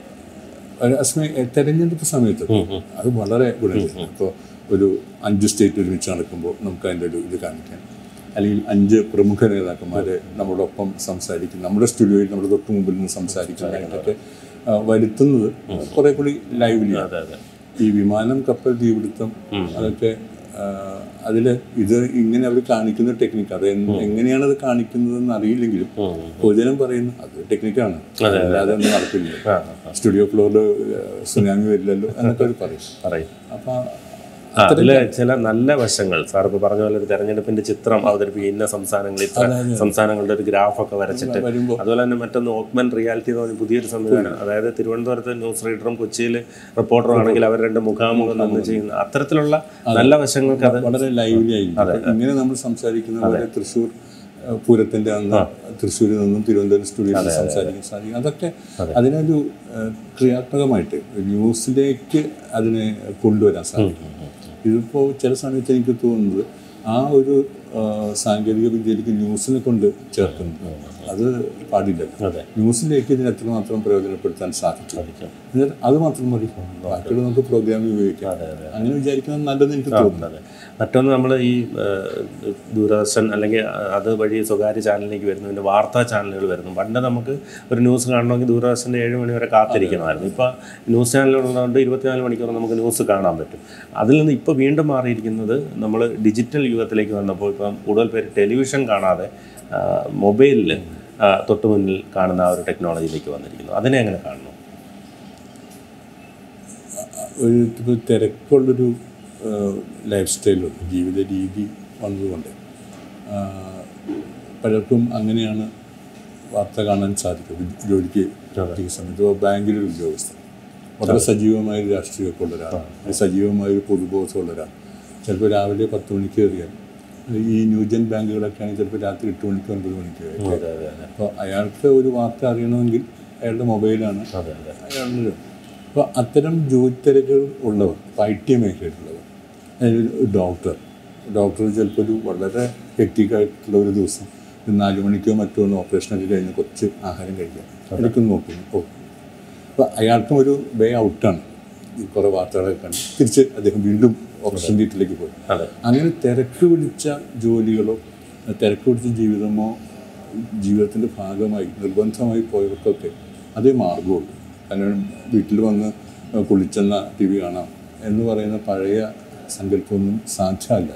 ഒരു അസ്മി തെരഞ്ഞെടുപ്പ് സമയത്ത് അത് വളരെ ഗുണം ഇപ്പോൾ ഒരു അഞ്ച് സ്റ്റേറ്റ് ഒരുമിച്ച് നടക്കുമ്പോൾ നമുക്ക് അതിൻ്റെ ഒരു ഇത് കാണിക്കാൻ അല്ലെങ്കിൽ അഞ്ച് പ്രമുഖ നേതാക്കന്മാരെ നമ്മുടെ ഒപ്പം സംസാരിക്കും നമ്മുടെ സ്റ്റുഡിയോയിൽ നമ്മുടെ തൊട്ട് മുമ്പിൽ നിന്ന് സംസാരിക്കുന്നതായിട്ടൊക്കെ ആ, വരുത്തുന്നത് കുറെ കൂടി ലൈവ്ലിയാണ് അതെ അതെ ഈ വിമാനം കപ്പൽ തീപിടുത്തം അതൊക്കെ അതിൽ ഇത് ഇങ്ങനെ അവർ കാണിക്കുന്ന ടെക്നിക്ക് അത് എന്ത് എങ്ങനെയാണ് അത് കാണിക്കുന്നതെന്ന് അറിയില്ലെങ്കിലും പൊതുജനം പറയുന്നു അത് ടെക്നിക്കാണ് അല്ലാതെ ഒന്നും നടക്കില്ല ആ സ്റ്റുഡിയോ ഫ്ലോറിൽ സുനാമി വരില്ലല്ലോ എന്നൊക്കെ അവർ പറയും പറയും അപ്പം ആ, അതില് ചില നല്ല വശങ്ങൾ സാർ ഇപ്പോൾ പറഞ്ഞ പോലെ ഒരു തെരഞ്ഞെടുപ്പിന്റെ ചിത്രം അവതരിപ്പിക്കുക ഇന്ന സംസ്ഥാനങ്ങളിൽ ഇത്ര സംസ്ഥാനങ്ങളുടെ ഒരു ഗ്രാഫൊക്കെ വരച്ചിട്ട് വരുമ്പോൾ അതുപോലെ തന്നെ മറ്റൊന്ന് ഓക്മെൻ റിയാലിറ്റി എന്ന് പറഞ്ഞ പുതിയൊരു സംവിധാനം അതായത് തിരുവനന്തപുരത്ത് ന്യൂസ് റീഡറും കൊച്ചിയിൽ റിപ്പോർട്ടറും ആണെങ്കിൽ അവർ രണ്ട് മുഖാമുഖം നിന്ന് ചെയ്യുന്ന അത്തരത്തിലുള്ള നല്ല വശങ്ങൾക്ക് അത് വളരെ ലൈവ്ലി ആയിരിക്കും അപ്പൊ ഇങ്ങനെ നമ്മൾ സംസാരിക്കുന്ന പോലെ തൃശ്ശൂർ ഏഹ്, പൂരത്തിന്റെ അന്ന് തൃശ്ശൂരിൽ നിന്നും തിരുവനന്തപുരം സ്റ്റുഡിയോയിൽ സംസാരിക്കാൻ സാധിക്കും അതൊക്കെ അതിനൊരു ഏഹ്, ക്രിയാത്മകമായിട്ട് ന്യൂസിലേക്ക് അതിനെ കൊണ്ടുവരാൻ സാധിക്കും ഇതിപ്പോൾ ചില സമയത്ത് എനിക്ക് തോന്നുന്നത് ആ ഒരു ഏഹ്, സാങ്കേതിക വിദ്യയിലേക്ക് ന്യൂസിനെ കൊണ്ട് ചേർക്കുന്നു അത് പാടില്ല അതെ. ന്യൂസിലേക്ക് ഇതിനെ എത്രമാത്രം പ്രയോജനപ്പെടുത്താൻ സാധിക്കും എന്നിട്ട് അത് മാത്രം മതി ബാക്കിയുള്ള നമുക്ക് പ്രോഗ്രാമിൽ ഉപയോഗിക്കാം അങ്ങനെ വിചാരിക്കുന്നത് നല്ലതെന്ന് എനിക്ക് തോന്നുന്നു അതെ മറ്റൊന്ന് നമ്മൾ ഈ ഏഹ്, ദൂരദർശൻ അല്ലെങ്കിൽ അത് വഴി സ്വകാര്യ ചാനലിലേക്ക് വരുന്നതിൻ്റെ വാർത്താ ചാനലുകൾ വരുന്നു പണ്ട് നമുക്ക് ഒരു ന്യൂസ് കാണണമെങ്കിൽ ദൂരദർശൻ്റെ ഏഴ് മണി വരെ കാത്തിരിക്കണമായിരുന്നു ഇപ്പോൾ ന്യൂസ് ചാനലുകളുള്ളതുകൊണ്ട് ഇരുപത്തിനാല് മണിക്കൂർ നമുക്ക് ന്യൂസ് കാണാൻ പറ്റും അതിൽ നിന്ന് ഇപ്പോൾ വീണ്ടും മാറിയിരിക്കുന്നത് നമ്മൾ ഡിജിറ്റൽ യുഗത്തിലേക്ക് വന്നപ്പോൾ ഇപ്പം കൂടുതൽ പേര് ടെലിവിഷൻ കാണാതെ മൊബൈലിൽ തൊട്ട് മുന്നിൽ കാണുന്ന ആ ഒരു ടെക്നോളജിയിലേക്ക് വന്നിരിക്കുന്നു അതിനെ എങ്ങനെ കാണുന്നു ഒരു ഇപ്പോൾ തിരക്കുള്ളൊരു ലൈഫ് സ്റ്റൈലുണ്ട് ജീവിത രീതി വന്നതുകൊണ്ട് ആ, പലർക്കും അങ്ങനെയാണ് വാർത്ത കാണാൻ സാധിക്കും ഉദ്യ- ജോലിക്ക് പ്രവർത്തിക്കുന്ന സമയത്ത് ഇപ്പോൾ ബാങ്കിലൊരു ഉദ്യോഗസ്ഥൻ വളരെ സജീവമായ ഒരു രാഷ്ട്രീയമൊക്കെ ഉള്ള ഒരാൾ അല്ലെങ്കിൽ സജീവമായ ഒരു പൊതുബോധമുള്ള ഒരാൾ ചിലപ്പോൾ രാവിലെ പത്ത് മണിക്ക് കയറിയാൽ ഈ ന്യൂജൻ ബാങ്കുകളൊക്കെ ആണെങ്കിൽ ചിലപ്പോൾ രാത്രി എട്ട് മണിക്ക് ഒൻപത് മണിക്ക് വരെ അതെ അതെ അതെ അപ്പോൾ അയാൾക്ക് ഒരു വാർത്ത അറിയണമെങ്കിൽ അയാളുടെ മൊബൈലാണ് അതെ അതെ അയാളുടെ അപ്പോൾ അത്തരം ജോലി തിരക്കുകൾ ഉള്ളവർ ഇപ്പോൾ ഐ ടി മേഖലയിലുള്ളവർ അതായത് ഒരു ഡോക്ടർ ഡോക്ടർ ചിലപ്പോൾ ഒരു വളരെ hectic ആയിട്ടുള്ള ഒരു ദിവസം ഒരു നാല് മണിക്കോ മറ്റോ ഒന്ന് ഓപ്പറേഷനൊക്കെ കഴിഞ്ഞ് കുറച്ച് ആഹാരം കഴിക്കാം ഇടയ്ക്കൊന്ന് നോക്കുന്നു ഓ അപ്പോൾ അയാൾക്കും ഒരു വേ ഔട്ടാണ് ഈ കുറേ വാർത്തകളൊക്കെ കണ്ട് തിരിച്ച് അദ്ദേഹം വീണ്ടും ഓപ്പറേഷൻ തീയറ്റിലേക്ക് പോയി അതെ അങ്ങനെ തിരക്ക് പിടിച്ച ജോലികളോ തിരക്ക് പിടിച്ച ജീവിതമോ ജീവിതത്തിൻ്റെ ഭാഗമായി നിർബന്ധമായി പോയവർക്കൊക്കെ അതേ മാർഗമുള്ളൂ കാരണം വീട്ടിൽ വന്ന് കുളിച്ചെന്ന ടി വി കാണാം എന്ന് പറയുന്ന പഴയ സങ്കല്പമൊന്നും സാധ്യമല്ല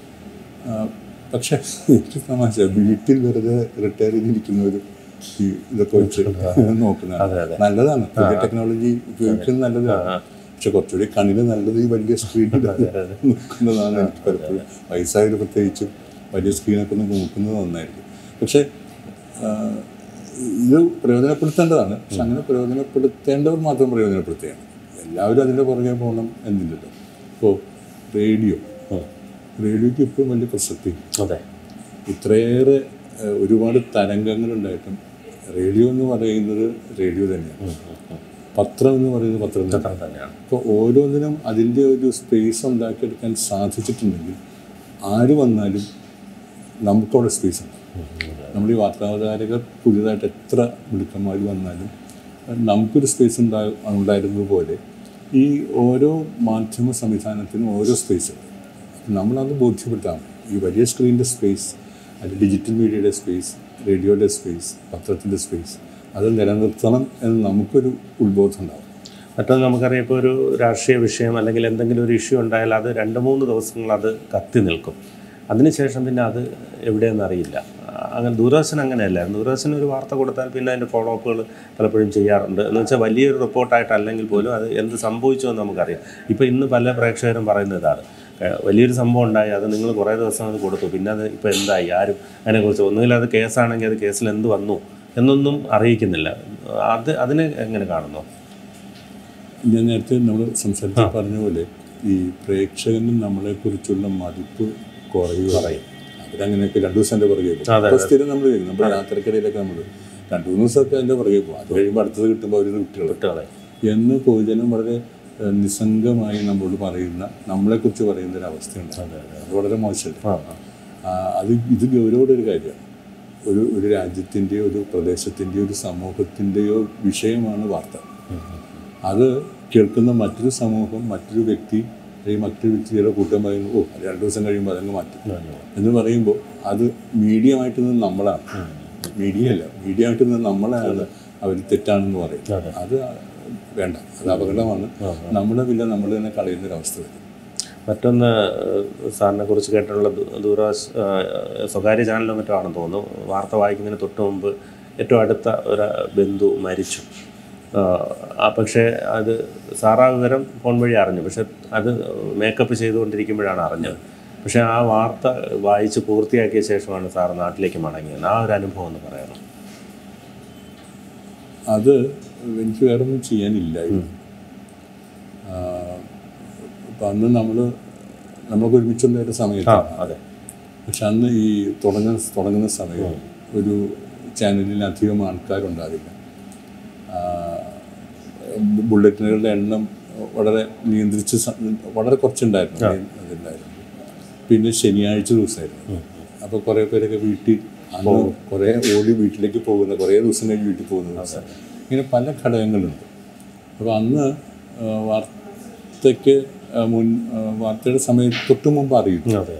ആ, പക്ഷേ എനിക്ക് തമാശ വീട്ടിൽ വെറുതെ റിട്ടയർ ചെയ്തിരിക്കുന്നവർ ഈ ഇതൊക്കെ വെച്ച് നോക്കുന്നത് നല്ലതാണ് പുതിയ ടെക്നോളജി ഉപയോഗിക്കുന്നത് നല്ലതാണ് പക്ഷെ കുറച്ചുകൂടി കണ്ണിന് നല്ലത് ഈ വലിയ സ്ക്രീനിൽ നോക്കുന്നതാണ് എനിക്ക് പലപ്പോഴും വയസ്സായവർ പ്രത്യേകിച്ചും വലിയ സ്ക്രീനൊക്കെ ഒന്ന് നോക്കുന്നത് നന്നായിരിക്കും പക്ഷേ ആ, ഇത് പ്രയോജനപ്പെടുത്തേണ്ടതാണ് പക്ഷെ അങ്ങനെ പ്രയോജനപ്പെടുത്തേണ്ടവർ മാത്രം പ്രയോജനപ്പെടുത്തുകയാണ് എല്ലാവരും അതിൻ്റെ പുറകെ പോകണം എന്നില്ലല്ലോ ഇപ്പോൾ റേഡിയോ റേഡിയോയ്ക്ക് ഇപ്പോഴും വലിയ പ്രസക്തി അതെ ഇത്രയേറെ ഏഹ്, ഒരുപാട് തരംഗങ്ങളുണ്ടായിട്ടും റേഡിയോ എന്ന് പറയുന്നത് റേഡിയോ തന്നെയാണ് പത്രം എന്ന് പറയുന്നത് പത്രം തന്നെയാണ് അത്ര തന്നെയാണ് അപ്പോൾ ഓരോന്നിനും അതിൻ്റെ ഒരു സ്പേസ് ഉണ്ടാക്കിയെടുക്കാൻ സാധിച്ചിട്ടുണ്ടെങ്കിൽ ആര് വന്നാലും നമുക്കവിടെ സ്പേസ് ഉണ്ട് നമ്മൾ ഈ വാർത്താവതാരകർ പുതിയതായിട്ട് എത്ര മിടുക്കന്മാർ വന്നാലും നമുക്കൊരു സ്പേസ് ഉണ്ടാ ഉണ്ടായിരുന്നത് പോലെ ഈ ഓരോ മാധ്യമ സംവിധാനത്തിനും ഓരോ സ്പേസ് നമ്മളത് ബോധ്യപ്പെട്ടാൽ ഈ വലിയ സ്ക്രീനിൻ്റെ സ്പേസ് അത് ഡിജിറ്റൽ മീഡിയയുടെ സ്പേസ് റേഡിയോയുടെ സ്പേസ് പത്രത്തിൻ്റെ സ്പേസ് അത് നിലനിർത്തണം എന്ന് നമുക്കൊരു ഉത്ബോധം ഉണ്ടാവും മറ്റൊന്ന് നമുക്കറിയാം ഇപ്പോൾ ഒരു രാഷ്ട്രീയ വിഷയം അല്ലെങ്കിൽ എന്തെങ്കിലും ഒരു ഇഷ്യൂ ഉണ്ടായാൽ അത് രണ്ട് മൂന്ന് ദിവസങ്ങൾ അത് കത്തി നിൽക്കും അതിനുശേഷം പിന്നെ അത് എവിടെയെന്ന് അറിയില്ല അങ്ങനെ ദൂരദർശൻ അങ്ങനെയല്ല ദൂരദർശൻ ഒരു വാർത്ത കൊടുത്താൽ പിന്നെ അതിൻ്റെ ഫോളോ അപ്പുകൾ പലപ്പോഴും ചെയ്യാറുണ്ട് എന്ന് വെച്ചാൽ വലിയൊരു റിപ്പോർട്ടായിട്ടല്ലെങ്കിൽ പോലും അത് എന്ത് സംഭവിച്ചു എന്ന് നമുക്കറിയാം ഇപ്പോൾ ഇന്ന് പല പ്രേക്ഷകരും പറയുന്നത് ഇതാണ് ഏഹ് വലിയൊരു സംഭവം ഉണ്ടായി അത് നിങ്ങൾ കുറേ ദിവസം അത് കൊടുത്തു പിന്നെ അത് ഇപ്പോൾ എന്തായി ആരും അതിനെക്കുറിച്ച് ഒന്നുകിൽ അത് കേസാണെങ്കിൽ അത് കേസിൽ എന്ത് വന്നു എന്നൊന്നും അറിയിക്കുന്നില്ല അത് അതിനെ എങ്ങനെ കാണുന്നു ഞാൻ നേരത്തെ നമ്മൾ സംസാരിച്ച് പറഞ്ഞ പോലെ ഈ പ്രേക്ഷകന് നമ്മളെക്കുറിച്ചുള്ള മതിപ്പ് കുറയുക പറയും അവരങ്ങനെയൊക്കെ രണ്ടു ദിവസം എൻ്റെ പുറകെ പോകും അപ്പോൾ സ്ഥിരം നമ്മൾ വരും നമ്മുടെ യാത്രക്കിടയിലൊക്കെ നമ്മൾ രണ്ടു മൂന്ന് ദിവസമൊക്കെ എൻ്റെ പുറകെ പോകും അത് കഴിയുമ്പോൾ അടുത്തത് കിട്ടുമ്പോൾ അവർ കുട്ടികൾ കുട്ടികളെ എന്ന് പൊതുജനം വളരെ ഏഹ്, നിസ്സംഗമായി നമ്മളോട് പറയുന്ന നമ്മളെക്കുറിച്ച് പറയുന്ന ഒരു അവസ്ഥയുണ്ട് അത് വളരെ മോശമല്ലേ ആ ആ. ആ, അത് ഇത് ഗൗരവമുള്ള ഒരു കാര്യമാണ് ഒരു ഒരു രാജ്യത്തിൻ്റെയോ ഒരു പ്രദേശത്തിൻ്റെയോ ഒരു സമൂഹത്തിൻ്റെയോ വിഷയമാണ് വാർത്ത അത് കേൾക്കുന്ന മറ്റൊരു സമൂഹം മറ്റൊരു വ്യക്തി അല്ലെങ്കിൽ മറ്റൊരു വ്യക്തിയുടെ കൂട്ടം പറയുന്നു ഓ അത് രണ്ട് ദിവസം കഴിയുമ്പോൾ അതങ്ങ് മാറ്റും എന്ന് പറയുമ്പോൾ അത് മീഡിയമായിട്ട് നിന്ന് നമ്മളാണ് മീഡിയ അല്ല മീഡിയ ആയിട്ട് നിന്ന് നമ്മളാണ് അവർ തെറ്റാണെന്ന് പറയും അത് വേണ്ട അത് അപകടമാണ് നമ്മുടെ വില നമ്മൾ തന്നെ കളയുന്ന ഒരു അവസ്ഥ വരും മറ്റൊന്ന് ഏഹ്, സാറിനെ കുറിച്ച് കേട്ടിട്ടുള്ള ദൂ- ദൂരദർശ ഏഹ്, സ്വകാര്യ ചാനലോ മറ്റോ ആണെന്ന് തോന്നുന്നു വാർത്ത വായിക്കുന്നതിന് തൊട്ട് മുമ്പ് ഏറ്റവും അടുത്ത ഒരു ബന്ധു മരിച്ചു ആഹ്, ആ പക്ഷേ അത് സാറാ വിവരം ഫോൺ വഴി അറിഞ്ഞു പക്ഷെ അത് മേക്കപ്പ് ചെയ്തുകൊണ്ടിരിക്കുമ്പോഴാണ് അറിഞ്ഞത് പക്ഷേ ആ വാർത്ത വായിച്ച് പൂർത്തിയാക്കിയ ശേഷമാണ് സാർ നാട്ടിലേക്ക് മടങ്ങിയത് ആ ഒരു അനുഭവം ഒന്ന് പറയണം അത് എനിക്ക് വേറെ ഒന്നും ചെയ്യാനില്ലായിരുന്നു അപ്പം അന്ന് നമ്മൾ നമ്മളൊക്കെ ഒരുമിച്ചുണ്ടായിരുന്ന ആ സമയത്താണ് അതെ പക്ഷെ അന്ന് ഈ തുടങ്ങുന്ന തുടങ്ങുന്ന സമയം ഒരു ചാനലിൽ അധികം ആൾക്കാരുണ്ടാവില്ല ആ, ബുള്ളറ്റിനുകളുടെ എണ്ണം വളരെ നിയന്ത്രിച്ച് സ- വളരെ കുറച്ചുണ്ടായിരുന്നു അതുണ്ടായിരുന്നു പിന്നെ ശനിയാഴ്ച ദിവസമായിരുന്നു അപ്പോൾ കുറേ പേരൊക്കെ വീട്ടിൽ അന്ന് കുറേ ഓടി വീട്ടിലേക്ക് പോകുന്ന കുറേ ദിവസം കഴിഞ്ഞ് വീട്ടിൽ പോകുന്ന ദിവസം ഇങ്ങനെ പല ഘടകങ്ങളുണ്ട് അപ്പോൾ അന്ന് ആ, വാർത്തയ്ക്ക് ആ, മുൻ ആ, വാർത്തയുടെ സമയത്ത് തൊട്ട് മുമ്പ് അറിയും അതെ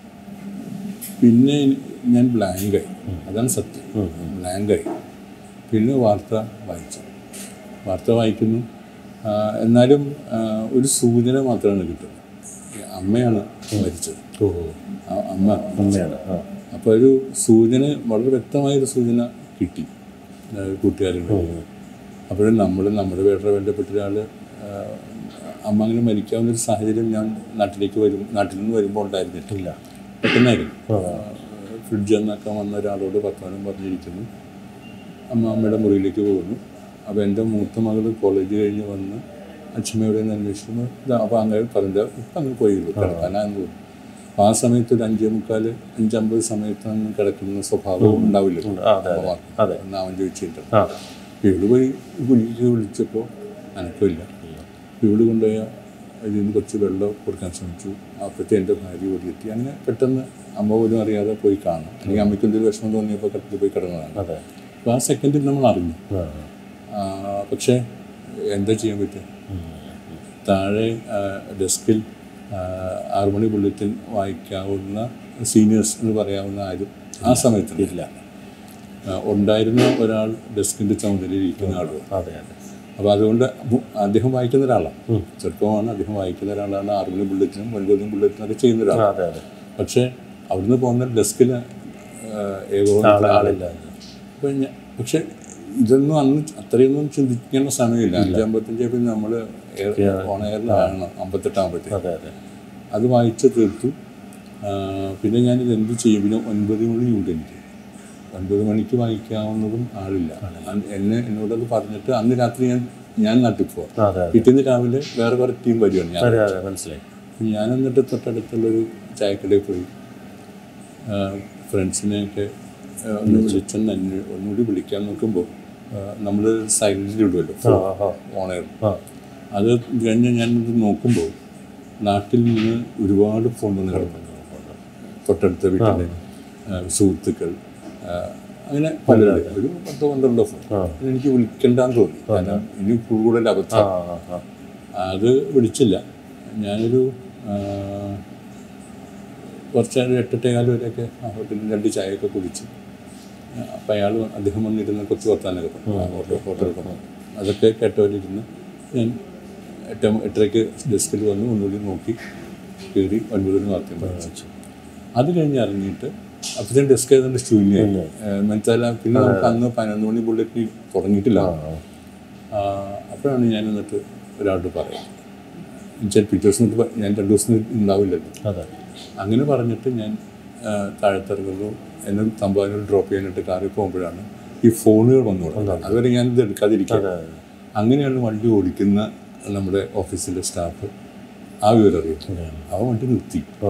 പിന്നെ ഞാൻ ബ്ലാങ്കായി അതാണ് സത്യം ബ്ലാങ്കായി പിന്നെ വാർത്ത വായിച്ചു വാർത്ത വായിക്കുന്നു ആ, എന്നാലും ആ, ഒരു സൂചന മാത്രമാണ് കിട്ടുന്നത് ഈ അമ്മയാണ് മരിച്ചത് ഓ ആ അമ്മ ഉണ്മയാണ് ആ അപ്പോൾ ഒരു സൂചന വളരെ വ്യക്തമായൊരു സൂചന കിട്ടി ആ, കൂട്ടുകാരുടെ അപ്പോഴും നമ്മൾ നമ്മുടെ വേറെ ബന്ധപ്പെട്ട ഒരാൾ അമ്മ അങ്ങനെ മരിക്കാവുന്ന ഒരു സാഹചര്യം ഞാൻ നാട്ടിലേക്ക് വരും നാട്ടിൽ നിന്ന് വരുമ്പോൾ ഉണ്ടായിരുന്നിട്ടില്ല പെട്ടെന്നായിരുന്നു ഫ്രിഡ്ജ് എന്നൊക്കെ വന്ന ഒരാളോട് വർത്തമാനം പറഞ്ഞിരിക്കുന്നു അമ്മ അമ്മയുടെ മുറിയിലേക്ക് പോകുന്നു അപ്പോൾ എൻ്റെ മൂത്ത മകൾ കോളേജ് കഴിഞ്ഞ് വന്ന് അച്ഛമ്മയുടെ നിന്ന് അന്വേഷിക്കുന്നു ഇതാ അപ്പോൾ അങ്ങനെ പറഞ്ഞത് ഇപ്പം അങ്ങ് പോയുള്ളൂ കിടക്കാനാന്ന് തോന്നുന്നു അപ്പോൾ ആ സമയത്ത് ഒരു അഞ്ചേ മുക്കാൽ അഞ്ചമ്പത് സമയത്തൊന്നും കിടക്കുന്ന സ്വഭാവം ഉണ്ടാവില്ല ആ, അതെ അതെ അതെ എന്ന് അവൻ ചോദിച്ചിട്ട് ആ ഇവള് പോയി കുഞ്ഞിക്ക് വിളിച്ചപ്പോൾ അനക്കമില്ല ഇവള് കൊണ്ടുപോയ അതിൽ നിന്ന് കുറച്ച് വെള്ളം കൊടുക്കാൻ ശ്രമിച്ചു അപ്പോഴത്തെ എൻ്റെ ഭാര്യ ഓടിയെത്തി അങ്ങനെ പെട്ടെന്ന് അമ്മ പോലും അറിയാതെ പോയി കാണും അല്ലെങ്കിൽ അമ്മയ്ക്ക് എന്തൊരു വിഷമം തോന്നിയപ്പോൾ കട്ടിൽ പോയി കിടന്നതാണ് അതെ അപ്പോൾ ആ സെക്കൻഡിൽ നമ്മൾ അറിഞ്ഞു ആ ആ, പക്ഷേ എന്താ ചെയ്യാൻ പറ്റുക താഴെ ആ, ഡെസ്കിൽ ആ, ആറുമണി ബുള്ളറ്റിൻ വായിക്കാവുന്ന സീനിയേഴ്സ് എന്ന് പറയാവുന്ന ആരും ആ സമയത്ത് ഇല്ല ആ, ഉണ്ടായിരുന്ന ഒരാൾ ഡെസ്കിൻ്റെ ചുമതലയിൽ ഇരിക്കുന്ന ആളുകൾ അതെ അതെ അപ്പോൾ അതുകൊണ്ട് മു- അദ്ദേഹം വായിക്കുന്ന ഒരാളാണ് ചെറുപ്പമാണ് അദ്ദേഹം വായിക്കുന്ന ഒരാളാണ് ആറുമണി ബുള്ളറ്റിനും ഒൻപതും ബുള്ളറ്റിനും ഒക്കെ ചെയ്യുന്ന ഒരാൾ ആ, അതെ അതെ പക്ഷേ അവിടുന്ന് പോകുന്ന ഡെസ്കിൽ ഏകോപനത്തിൽ ആളില്ല അപ്പോൾ ഞാൻ പക്ഷേ ഇതൊന്നും അന്ന് അത്രയൊന്നും ചിന്തിക്കേണ്ട സമയമില്ല അഞ്ചമ്പത്തഞ്ച് പിന്നെ നമ്മൾ ഓണയറിലാണ് അമ്പത്തെട്ടാകുമ്പോഴത്തേക്ക് അതെ അതെ അത് വായിച്ച് തീർത്തു ആ, പിന്നെ ഞാനിത് എന്ത് ചെയ്യും പിന്നെ ഒൻപത് മണിയുണ്ട് എനിക്ക് ഒൻപത് മണിക്ക് വായിക്കാവുന്നതും ആളില്ല അന്ന് എന്നെ എന്നോടത് പറഞ്ഞിട്ട് അന്ന് രാത്രി ഞാൻ ഞാൻ നാട്ടിൽ പോവാം അതെ അതെ പിറ്റേന്ന് രാവിലെ വേറെ കുറേ ടീം വരുവാണ് ഞാൻ അതെ അതെ മനസ്സിലായി ഞാൻ എന്നിട്ട് തൊട്ടടുത്തുള്ളൊരു ചായക്കടയിൽ പോയി ഫ്രണ്ട്സിനെയൊക്കെ ആ, ഒന്ന് വിളിച്ചൊന്ന് അന്വേ ഒന്നുകൂടി വിളിക്കാൻ നോക്കുമ്പോൾ നമ്മൾ സൈലൻറ്റിൽ ഇടുമല്ലോ ആ ആ ഓണയർ ആ അത് കഴിഞ്ഞ് ഞാനത് നോക്കുമ്പോൾ നാട്ടിൽ നിന്ന് ഒരുപാട് ഫോൺ വന്ന് കിടക്കുന്നു തൊട്ടടുത്ത വീട്ടിലെ ആ, സുഹൃത്തുക്കൾ ആ, അങ്ങനെ പലരുടെ ഒരു പത്തോ പന്ത്രണ്ടോ ഫോൺ ആ. എനിക്ക് വിളിക്കണ്ടെന്ന് തോന്നി കാരണം ഇനി കൂടുതൽ ആ അബദ്ധം ആ ആ അത് വിളിച്ചില്ല ഞാനൊരു ആ, കുറച്ച് നേരം എട്ടെട്ടേകാല് വരെയൊക്കെ ആ ഹോട്ടലിൽ രണ്ട് ചായയൊക്കെ കുടിച്ച് അപ്പം അയാൾ അദ്ദേഹം വന്നിരുന്ന് കുറച്ച് വർത്താനൊക്കെ പറഞ്ഞു ആ ഹോട്ടൽ ഹോട്ടലൊക്കെ പറഞ്ഞു അതൊക്കെ കേട്ടവരിരുന്ന് ഞാൻ എട്ട് എട്ടരയ്ക്ക് ഡെസ്കിൽ വന്ന് ഒന്നുകൂടി നോക്കി കയറി ഒൻപതിന് വാർത്തയും വായിച്ചു അത് കഴിഞ്ഞ് ഇറങ്ങിയിട്ട് അപ്പോഴത്തേക്കും ഡെസ്ക് ഏതാണ്ട് ശൂന്യമായി മനസ്സിലാ പിന്നെ നമുക്ക് അന്ന് പതിനൊന്ന് മണി ബുള്ളറ്റിന് തുടങ്ങിയിട്ടില്ല ആ, അപ്പോഴാണ് ഞാൻ എന്നിട്ട് ഒരാളോട് പറയാം എന്നുവെച്ചാൽ പിറ്റേ ദിവസം എന്നിട്ട് പ- ഞാൻ രണ്ട് ദിവസം ഉണ്ടാവില്ലല്ലോ അതെ അങ്ങനെ പറഞ്ഞിട്ട് ഞാൻ ആ, താഴത്തിറങ്ങുന്നു എന്നെ തമ്പാനൂർ ഡ്രോപ്പ് ചെയ്യാനായിട്ട് കാറിൽ പോകുമ്പോഴാണ് ഈ ഫോണുകൾ വന്നു തുടങ്ങുന്നത് അതുവരെ ഞാൻ ഇത് എടുക്കാതിരിക്കാം അങ്ങനെയാണ് വണ്ടി ഓടിക്കുന്ന നമ്മുടെ ഓഫീസിലെ സ്റ്റാഫ് ആ വിവരം അറിയും അവൻ വണ്ടി നിർത്തി ഓ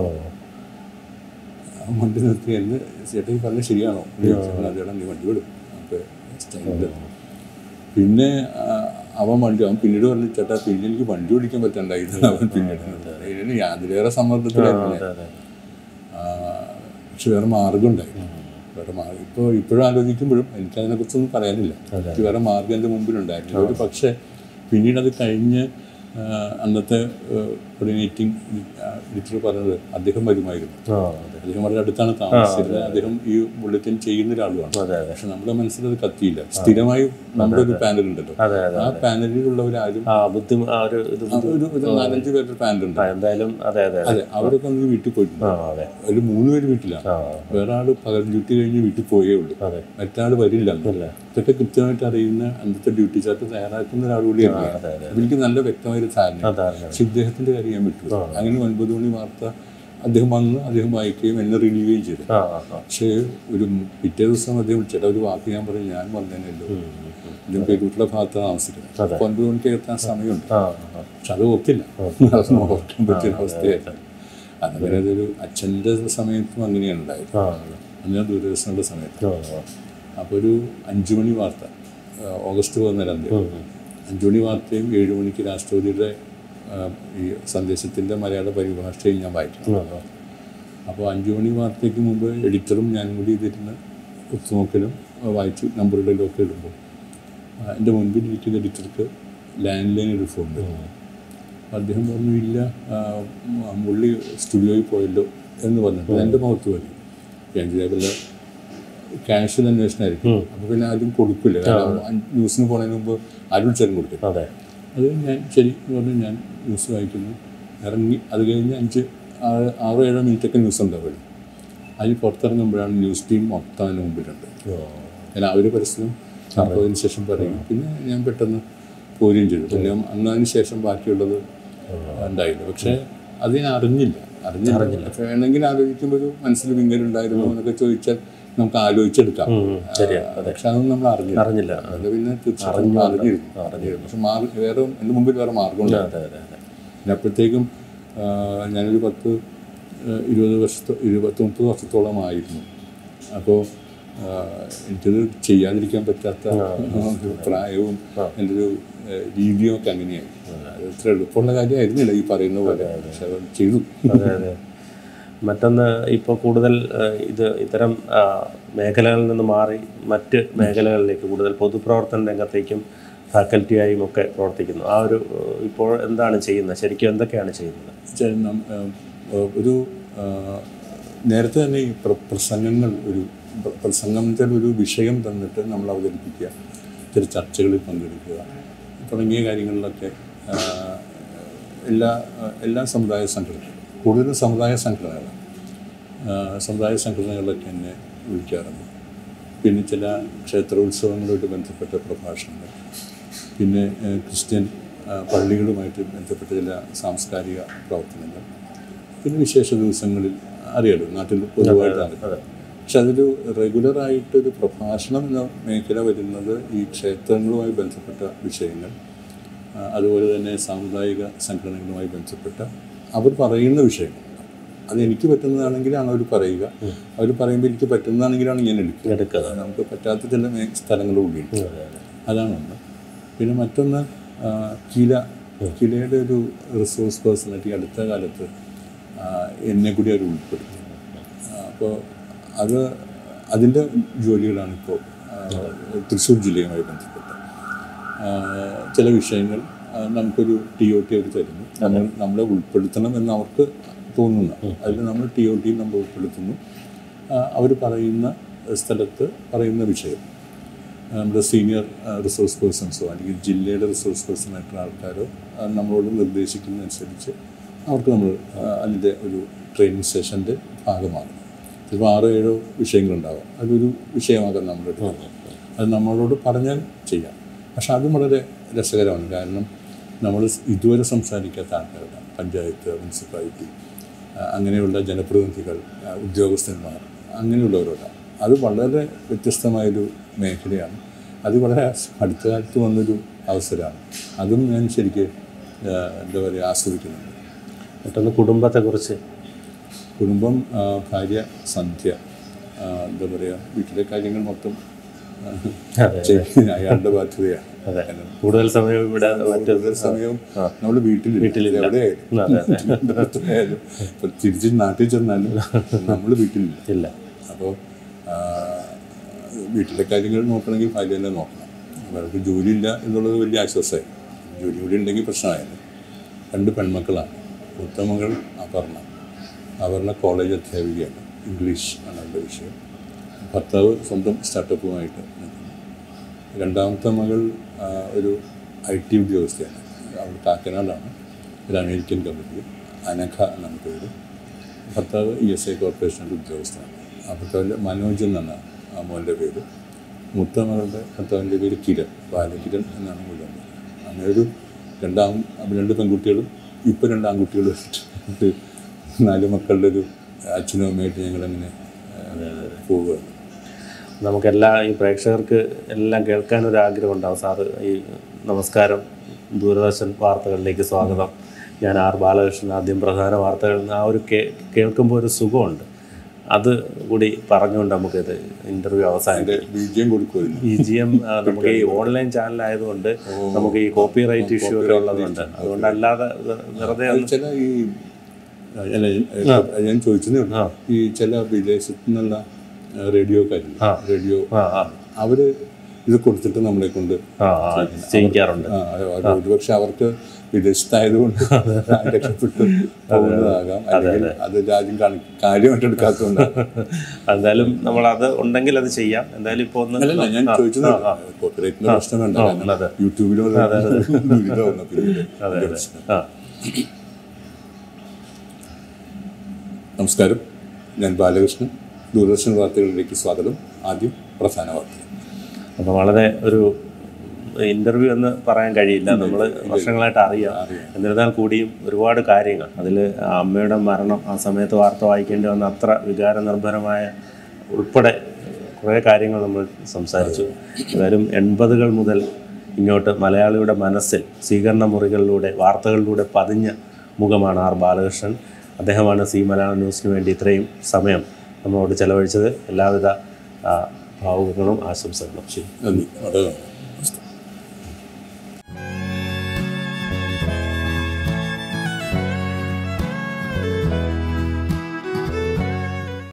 അവൻ വണ്ടി നിർത്തി എന്ന് ചേട്ടാ ഈ പറഞ്ഞത് ശരിയാണോ എന്ന് ചോദിച്ചപ്പോൾ അതേടാ നീ വണ്ടി വിടും നമുക്ക് സ്റ്റൈലില്ല പിന്നെ ആ, അവൻ വണ്ടി അവൻ പിന്നീട് പറഞ്ഞു ചേട്ടാ പിന്നെ എനിക്ക് വണ്ടി ഓടിക്കാൻ പറ്റണ്ടായിരുന്നു അവൻ പിന്നീട് ഇതിന് യാതൊരേറെ സമ്മർദ്ദത്തിലായിരുന്നു ഞാൻ. അതെ അതെ ആ, പക്ഷെ വേറെ മാർഗം ഉണ്ടായിരുന്നു വേറെ മാർഗം ഇപ്പോൾ ഇപ്പോഴും ആലോചിക്കുമ്പോഴും എനിക്കതിനെക്കുറിച്ചൊന്നും പറയാനില്ല എനിക്ക് വേറെ മാർഗം എൻ്റെ മുമ്പിലുണ്ടായിരുന്നു ഒരു പക്ഷേ പിന്നീട് അത് കഴിഞ്ഞ് ആ, അന്നത്തെ കോർഡിനേറ്റിംഗ് എഡിറ്റർ പറഞ്ഞത് അദ്ദേഹം വരുമായിരുന്നു ആ അതെ അദ്ദേഹം വളരെ അടുത്താണ് താമസിച്ചിരുന്നത് അദ്ദേഹം ഈ ബുള്ളറ്റിൻ ചെയ്യുന്ന ഒരാളുമാണ് അതെ അതെ പക്ഷെ നമ്മുടെ മനസ്സിൽ അത് കത്തിയില്ല സ്ഥിരമായി നമ്മുടെ ഒരു പാനൽ ഉണ്ടല്ലോ അതെ അതെ ആ പാനലിലുള്ളവരാരും ആ ബുദ്ധിമു ആ ഒരു ഇത് ആ ഒരു ഒരു നാലഞ്ച് പേരുടെ പാനൽ ഉണ്ട് ആ, എന്തായാലും അതെ അതെ അതെ അതെ അവരൊക്കെ ഒന്ന് വീട്ടിൽ പോയിട്ടുണ്ട് ആ അതെ ഒരു മൂന്ന് പേര് വീട്ടിലാണ് ആ വേറെ ആള് പകൽ ഡ്യൂട്ടി കഴിഞ്ഞ് വീട്ടിൽ പോയേ ഉള്ളൂ അതെ മറ്റാൾ വരില്ല അന്ന്. ഇല്ല ഇതൊക്കെ കൃത്യമായിട്ട് അറിയുന്ന അന്നത്തെ ഡ്യൂട്ടി ചാർട്ട് തയ്യാറാക്കുന്ന ഒരാൾ കൂടിയാണ് അതെ അതെ അപ്പൊ എനിക്ക് നല്ല വ്യക്തമായൊരു ധാരണ അതാണ് പക്ഷെ ഇദ്ദേഹത്തിന്റെ കാര്യം ഞാൻ വിട്ടു അങ്ങനെ ഒൻപത് മണി വാർത്ത അദ്ദേഹം വന്ന് അദ്ദേഹം വായിക്കുകയും എന്നെ റിലീവുകയും ചെയ്തു ആ ആ ആ പക്ഷേ ഒരു പിറ്റേ ദിവസം അദ്ദേഹം വിളിച്ചിട്ട് ഒരു വാക്ക് ഞാൻ പറഞ്ഞു ഞാൻ വന്നേനല്ലോ അദ്ദേഹം പേരൂട്ടിലെ ഭാഗത്ത് താമസിക്കുന്നത് അപ്പോൾ ഒൻപത് മണിക്ക് എത്താൻ സമയമുണ്ട് ആ ആ പക്ഷെ അത് ഓർത്തില്ല അതൊന്നും ഓർക്കാൻ പറ്റിയ അവസ്ഥയായിരുന്നു അങ്ങനെ അതൊരു അച്ഛൻ്റെ സമയത്തും അങ്ങനെയാണ് ഉണ്ടായത് ആ അന്ന് ദൂരദർശനയുടെ സമയത്ത് ആ അപ്പോൾ ഒരു അഞ്ചു മണി വാർത്ത ആ, ഓഗസ്റ്റ് പതിനാലാം തീയതി അഞ്ചു മണി വാർത്തയും ഏഴ് മണിക്ക് രാഷ്ട്രപതിയുടെ ആ, ഈ സന്ദേശത്തിൻ്റെ മലയാള പരിഭാഷയും ഞാൻ വായിക്കണം ആ അപ്പോൾ അഞ്ചു മണി വാർത്തയ്ക്ക് മുമ്പ് എഡിറ്ററും ഞാനും കൂടി ഇതിരുന്ന് ഒത്തുനോക്കലും ആ, വായിച്ചു നമ്പറുകളിലും ഒക്കെ ഇടുമ്പോൾ ആ, എൻ്റെ മുൻപിൽ ഇരിക്കുന്ന എഡിറ്റർക്ക് ലാൻഡ് ലൈൻ ഒരു ഫോൺ വരും അപ്പോൾ അദ്ദേഹം പറഞ്ഞു ഇല്ല ആ, മ- മുള്ളി സ്റ്റുഡിയോയിൽ പോയല്ലോ എന്ന് പറഞ്ഞിട്ട് എൻ്റെ മുഖത്ത് വരും ഞാൻ ചെയ്തല്ല ക്യാഷിൽ അന്വേഷണമായിരിക്കും അപ്പോൾ പിന്നെ ആരും കൊടുക്കില്ല കാരണം അഞ്ച് ന്യൂസിന് പോകുന്നതിന് മുമ്പ് ആരും വിളിച്ചാലും കൊടുക്കില്ല അതെ അത് ഞാൻ ശരി എന്ന് പറഞ്ഞ് ഞാൻ ന്യൂസ് വായിക്കുന്നു ഇറങ്ങി അത് കഴിഞ്ഞ് അഞ്ച് ആറ് ആറോ ഏഴോ മിനിറ്റൊക്കെ ന്യൂസ് ഉണ്ടാവുള്ളൂ അതിൽ പുറത്തിറങ്ങുമ്പോഴാണ് ന്യൂസ് ടീം മൊത്തം അതിന് മുമ്പിലുണ്ട് ഓ ഞാൻ അവർ പരസ്യം സംഭവത്തിന് ശേഷം പറയും പിന്നെ ഞാൻ പെട്ടെന്ന് പോരുകയും ചെയ്തു പിന്നെ അന്ന് അതിന് ശേഷം ബാക്കിയുള്ളത് ഉണ്ടായില്ല പക്ഷേ അത് ഞാൻ അറിഞ്ഞില്ല അറിഞ്ഞില്ല പക്ഷേ വേണമെങ്കിൽ ആലോചിക്കുമ്പോൾ ഒരു മനസ്സിൽ വിങ്ങലുണ്ടായിരുന്നു എന്നൊക്കെ ചോദിച്ചാൽ നമുക്ക് ആലോചിച്ചെടുക്കാം ശരിയാ പക്ഷെ അതൊന്നും നമ്മൾ അറിഞ്ഞില്ല അറിഞ്ഞില്ല അത് പിന്നെ തീർച്ചയായിട്ടും നമ്മൾ അറിഞ്ഞിരുന്നു അറിഞ്ഞിരുന്നു പക്ഷെ മാർഗം വേറെ എൻ്റെ മുമ്പിൽ വേറെ മാർഗമുണ്ട് അതെ അതെ അതെ പിന്നെ അപ്പോഴത്തേക്കും ആ, ഞാനൊരു പത്ത് ആ, ഇരുപത് വർഷത്തോ ഇരുപത്തി മുപ്പത് വർഷത്തോളമായിരുന്നു അപ്പോൾ എനിക്കത് ചെയ്യാതിരിക്കാൻ പറ്റാത്ത ഒരു പ്രായവും എൻ്റെ ഒരു ആ, രീതിയും ഒക്കെ അങ്ങനെയായി അത് ഇത്ര എളുപ്പമുള്ള കാര്യമായിരുന്നില്ല ഈ പറയുന്ന പോലെ പക്ഷെ അത് ചെയ്തു അതെ അതെ മറ്റൊന്ന് ഇപ്പോൾ കൂടുതൽ ഏഹ്, ഇത് ഇത്തരം ആ, മേഖലകളിൽ നിന്ന് മാറി മറ്റ് മേഖലകളിലേക്ക് കൂടുതൽ പൊതുപ്രവർത്തന രംഗത്തേക്കും ഫാക്കൽറ്റിയായും ഒക്കെ പ്രവർത്തിക്കുന്നു ആ ഒരു ഏഹ്, ഇപ്പോൾ എന്താണ് ചെയ്യുന്നത് ശരിക്കും എന്തൊക്കെയാണ് ചെയ്യുന്നത് ചെ- നം- ആ, ആ, ഒരു ആ, നേരത്തെ തന്നെ ഈ പ്ര- പ്രസംഗങ്ങൾ ഒരു പ്ര- പ്രസംഗം വെച്ചാൽ ഒരു വിഷയം തന്നിട്ട് നമ്മൾ അവതരിപ്പിക്കുക ചില ചർച്ചകളിൽ പങ്കെടുക്കുക തുടങ്ങിയ കാര്യങ്ങളിലൊക്കെ ആ, എല്ലാ ആ, എല്ലാ സമുദായ സംഘടനകളും കൂടുതലും സമുദായ സംഘടനകളാണ് ആ, സമുദായ സംഘടനകളിലൊക്കെ എന്നെ വിളിക്കാറുണ്ട് പിന്നെ ചില ക്ഷേത്രോത്സവങ്ങളുമായിട്ട് ബന്ധപ്പെട്ട പ്രഭാഷണങ്ങൾ പിന്നെ ഏഹ്, ക്രിസ്ത്യൻ ആ, പള്ളികളുമായിട്ട് ബന്ധപ്പെട്ട ചില സാംസ്കാരിക പ്രവർത്തനങ്ങൾ പിന്നെ വിശേഷ ദിവസങ്ങളിൽ അറിയാലോ നാട്ടിൽ പൊതുവായിട്ട് അറിയാം പക്ഷെ അതൊരു റെഗുലറായിട്ടൊരു പ്രഭാഷണം എന്ന മേഖല വരുന്നത് ഈ ക്ഷേത്രങ്ങളുമായി ബന്ധപ്പെട്ട വിഷയങ്ങൾ ആ, അതുപോലെ തന്നെ സാമുദായിക സംഘടനകളുമായി ബന്ധപ്പെട്ട അവർ പറയുന്ന വിഷയങ്ങൾ അത് എനിക്ക് പറ്റുന്നതാണെങ്കിലാണ് അവർ പറയുക അവർ പറയുമ്പോൾ എനിക്ക് പറ്റുന്നതാണെങ്കിലാണ് ഞാൻ എടുക്കുക എടുക്കുക നമുക്ക് പറ്റാത്ത ചില മേ- സ്ഥലങ്ങളും കൂടിയുണ്ട് അതാണ് ഒന്ന് പിന്നെ മറ്റൊന്ന് ആ, കില കിലയുടെ ഒരു റിസോഴ്സ് പേഴ്സണാലിറ്റി അടുത്ത കാലത്ത് ആ, എന്നെ കൂടി അവർ ഉൾപ്പെടുത്തി അപ്പോൾ അത് അതിൻ്റെ ജോലികളാണ് ഇപ്പോൾ തൃശ്ശൂർ ജില്ലയുമായി ബന്ധപ്പെട്ട് ആ, ചില വിഷയങ്ങൾ ആ, നമുക്കൊരു ടി ഒ ടി അവർ തരുന്നു നമ്മൾ നമ്മളെ ഉൾപ്പെടുത്തണം എന്ന് അവർക്ക് തോന്നുന്നു അതിൽ നമ്മൾ ടി ഒ ടി നമ്മൾ ഉൾപ്പെടുത്തുന്നു അവർ പറയുന്ന സ്ഥലത്ത് പറയുന്ന വിഷയം ആ, നമ്മുടെ സീനിയർ റിസോഴ്സ് പേഴ്സൺസോ അല്ലെങ്കിൽ ജില്ലയുടെ റിസോഴ്സ് പേഴ്സൺ ആയിട്ടുള്ള ആൾക്കാരോ ആ, നമ്മളോട് നിർദ്ദേശിക്കുന്നതനുസരിച്ച് അവർക്ക് നമ്മൾ ആ, അതിൻ്റെ ഒരു ട്രെയിനിങ് സെഷൻ്റെ ഭാഗമാകും ചിലപ്പോൾ ആറോ ഏഴോ വിഷയങ്ങളുണ്ടാകും അതൊരു വിഷയമാകാം നമ്മുടെ അടുത്ത് അത് നമ്മളോട് പറഞ്ഞാൽ ചെയ്യാം പക്ഷെ അതും വളരെ രസകരമാണ് കാരണം നമ്മൾ ഇതുവരെ സംസാരിക്കാത്ത ആൾക്കാരാണ് പഞ്ചായത്ത് മുനിസിപ്പാലിറ്റി ആ, അങ്ങനെയുള്ള ജനപ്രതിനിധികൾ ആ, ഉദ്യോഗസ്ഥന്മാർ അങ്ങനെയുള്ളവരോടാണ് അത് വളരെ വ്യത്യസ്തമായൊരു മേഖലയാണ് അത് വളരെ അടുത്ത കാലത്ത് വന്നൊരു അവസരമാണ് അതും ഞാൻ ശരിക്ക് ആ, എന്താ പറയുക ആസ്വദിക്കുന്നുണ്ട് മറ്റൊന്ന് കുടുംബത്തെക്കുറിച്ച് കുടുംബം ആ, ഭാര്യ സന്ധ്യ ആ, എന്താ പറയുക വീട്ടിലെ കാര്യങ്ങൾ മൊത്തം ആ, അതെ. ചെയ്യുന്ന അയാളുടെ ബാധ്യതയാണ് അതെ കാരണം കൂടുതൽ സമയം ഇവിടെ മറ്റ് കൂടുതൽ സമയം നമ്മൾ വീട്ടിൽ വീട്ടിലില്ല എവിടെയായാലും അതെ അതെ എവിടെയായാലും ഇപ്പൊ തിരിച്ച് നാട്ടിൽ ചെന്നാലും നമ്മൾ വീട്ടിലില്ല ഇല്ല അപ്പോൾ വീട്ടിലെ കാര്യങ്ങൾ നോക്കണമെങ്കിൽ ഭാര്യ തന്നെ നോക്കണം അവർക്ക് ജോലിയില്ല എന്നുള്ളത് വലിയ ആശ്വാസമായി ജോലി കൂടി ഉണ്ടെങ്കിൽ പ്രശ്നമായിരുന്നു രണ്ട് പെൺമക്കളാണ് മൂത്ത മകൾ അപർണ അപർണ കോളേജ് അധ്യാപികയാണ് ഇംഗ്ലീഷ് ആണ് അവരുടെ വിഷയം ഭർത്താവ് സ്വന്തം സ്റ്റാർട്ടപ്പുമായിട്ട് നിൽക്കുന്നു രണ്ടാമത്തെ മകൾ ആ, ഒരു ഐ ടി ഉദ്യോഗസ്ഥയാണ് അവൾ കാക്കനാടാണ് ഒരു അമേരിക്കൻ കമ്പനിയിൽ അനഘ എന്നാണ് പേര് ഭർത്താവ് ഇ എസ് ഐ കോർപ്പറേഷൻ്റെ ഉദ്യോഗസ്ഥനാണ് ആ ഭർത്താവിൻ്റെ മനോജ് എന്നാണ് ആ മോൻ്റെ പേര് മൂത്ത മകളുടെ ഭർത്താവിൻ്റെ പേര് കിരൺ ബാലകിരൺ എന്നാണ് മുഴുവൻ പേര് അങ്ങനെ ഒരു രണ്ടാം രണ്ട് പെൺകുട്ടികളും ഇപ്പോൾ രണ്ട് ആൺകുട്ടികളും ആയിട്ട് നാല് മക്കളുടെ ഒരു അച്ഛനും അമ്മയായിട്ട് ഞങ്ങളങ്ങനെ പോവുകയാണ് നമുക്കെല്ലാ ഈ പ്രേക്ഷകർക്ക് എല്ലാം കേൾക്കാൻ ഒരു ആഗ്രഹം ഉണ്ടാവും സാറ് ഈ നമസ്കാരം ദൂരദർശൻ വാർത്തകളിലേക്ക് സ്വാഗതം ഞാൻ ആർ ബാലകൃഷ്ണൻ ആദ്യം പ്രധാന വാർത്തകൾ ആ ഒരു കേ കേൾക്കുമ്പോൾ ഒരു സുഖമുണ്ട് അത് കൂടി പറഞ്ഞുകൊണ്ട് നമുക്കിത് ഇൻ്റർവ്യൂ അവസാനിക്കും എൻ്റെ ബീജം കൊടുക്കുമായിരുന്നു ഇ ജി എം നമുക്ക് ഈ ഓൺലൈൻ ചാനലായതുകൊണ്ട് നമുക്ക് ഈ കോപ്പി റൈറ്റ് ഇഷ്യൂ ഒക്കെ ഉള്ളതുകൊണ്ട് അതുകൊണ്ട് അല്ലാതെ വെ- വെറുതെ അത് ചില ഈ അല്ല ഞാൻ ചോദിച്ചതേ ഉള്ളൂ ഈ ചില വിദേശത്തു നിന്നുള്ള റേഡിയോക്കാരില്ല റേഡിയോ ആ ആ അവര് ഇത് കൊടുത്തിട്ട് നമ്മളെ കൊണ്ട് ആ ആ ചെയ്യിക്കാറുണ്ട് ആ, അത് അത് ഒരുപക്ഷെ അവർക്ക് വിദേശത്തായതുകൊണ്ട് രക്ഷപ്പെട്ടു പോകുന്നതാകാം അല്ലെങ്കിൽ അത് രാജ്യം കാണി കാര്യമായിട്ട് എടുക്കാത്തതുകൊണ്ടാണ് എന്തായാലും നമ്മൾ അത് ഉണ്ടെങ്കിൽ അത് ചെയ്യാം എന്തായാലും ഇപ്പോൾ ഒന്ന് അല്ലല്ല ഞാൻ ചോദിച്ചത് കോപ്പറേറ്റിന്റെ പ്രശ്നം വേണ്ട കാരണം അതെ. യൂട്യൂബിലോ ദുരിതമാണ് പിന്നീട് ഇതിന്റെ പ്രശ്നം. ആ നമസ്കാരം ഞാൻ ബാലകൃഷ്ണൻ ദൂരദർശൻ വാർത്തകളിലേക്ക് സ്വാഗതം ആദ്യം പ്രധാന വാർത്തകൾ അപ്പോൾ വളരെ ഒരു ഇൻ്റർവ്യൂ എന്ന് പറയാൻ കഴിയില്ല നമ്മൾ വർഷങ്ങളായിട്ട് അറിയാം എന്നിരുന്നാൽ കൂടിയും ഒരുപാട് കാര്യങ്ങൾ അതിൽ അമ്മയുടെ മരണം ആ സമയത്ത് വാർത്ത വായിക്കേണ്ടി വന്ന അത്ര വികാരനിർഭരമായ ഉൾപ്പെടെ കുറേ കാര്യങ്ങൾ നമ്മൾ സംസാരിച്ചു ഏതായാലും എൺപതുകൾ മുതൽ ഇങ്ങോട്ട് മലയാളിയുടെ മനസ്സിൽ സ്വീകരണ മുറികളിലൂടെ വാർത്തകളിലൂടെ പതിഞ്ഞ മുഖമാണ് ആർ ബാലകൃഷ്ണൻ അദ്ദേഹമാണ് സി മലയാളം ന്യൂസിന് വേണ്ടി ഇത്രയും സമയം നമ്മളോട് ചെലവഴിച്ചത് എല്ലാവിധ ആ, ഭാവുകങ്ങളും ആശംസകളും ശരി നന്ദി വളരെ നന്ദി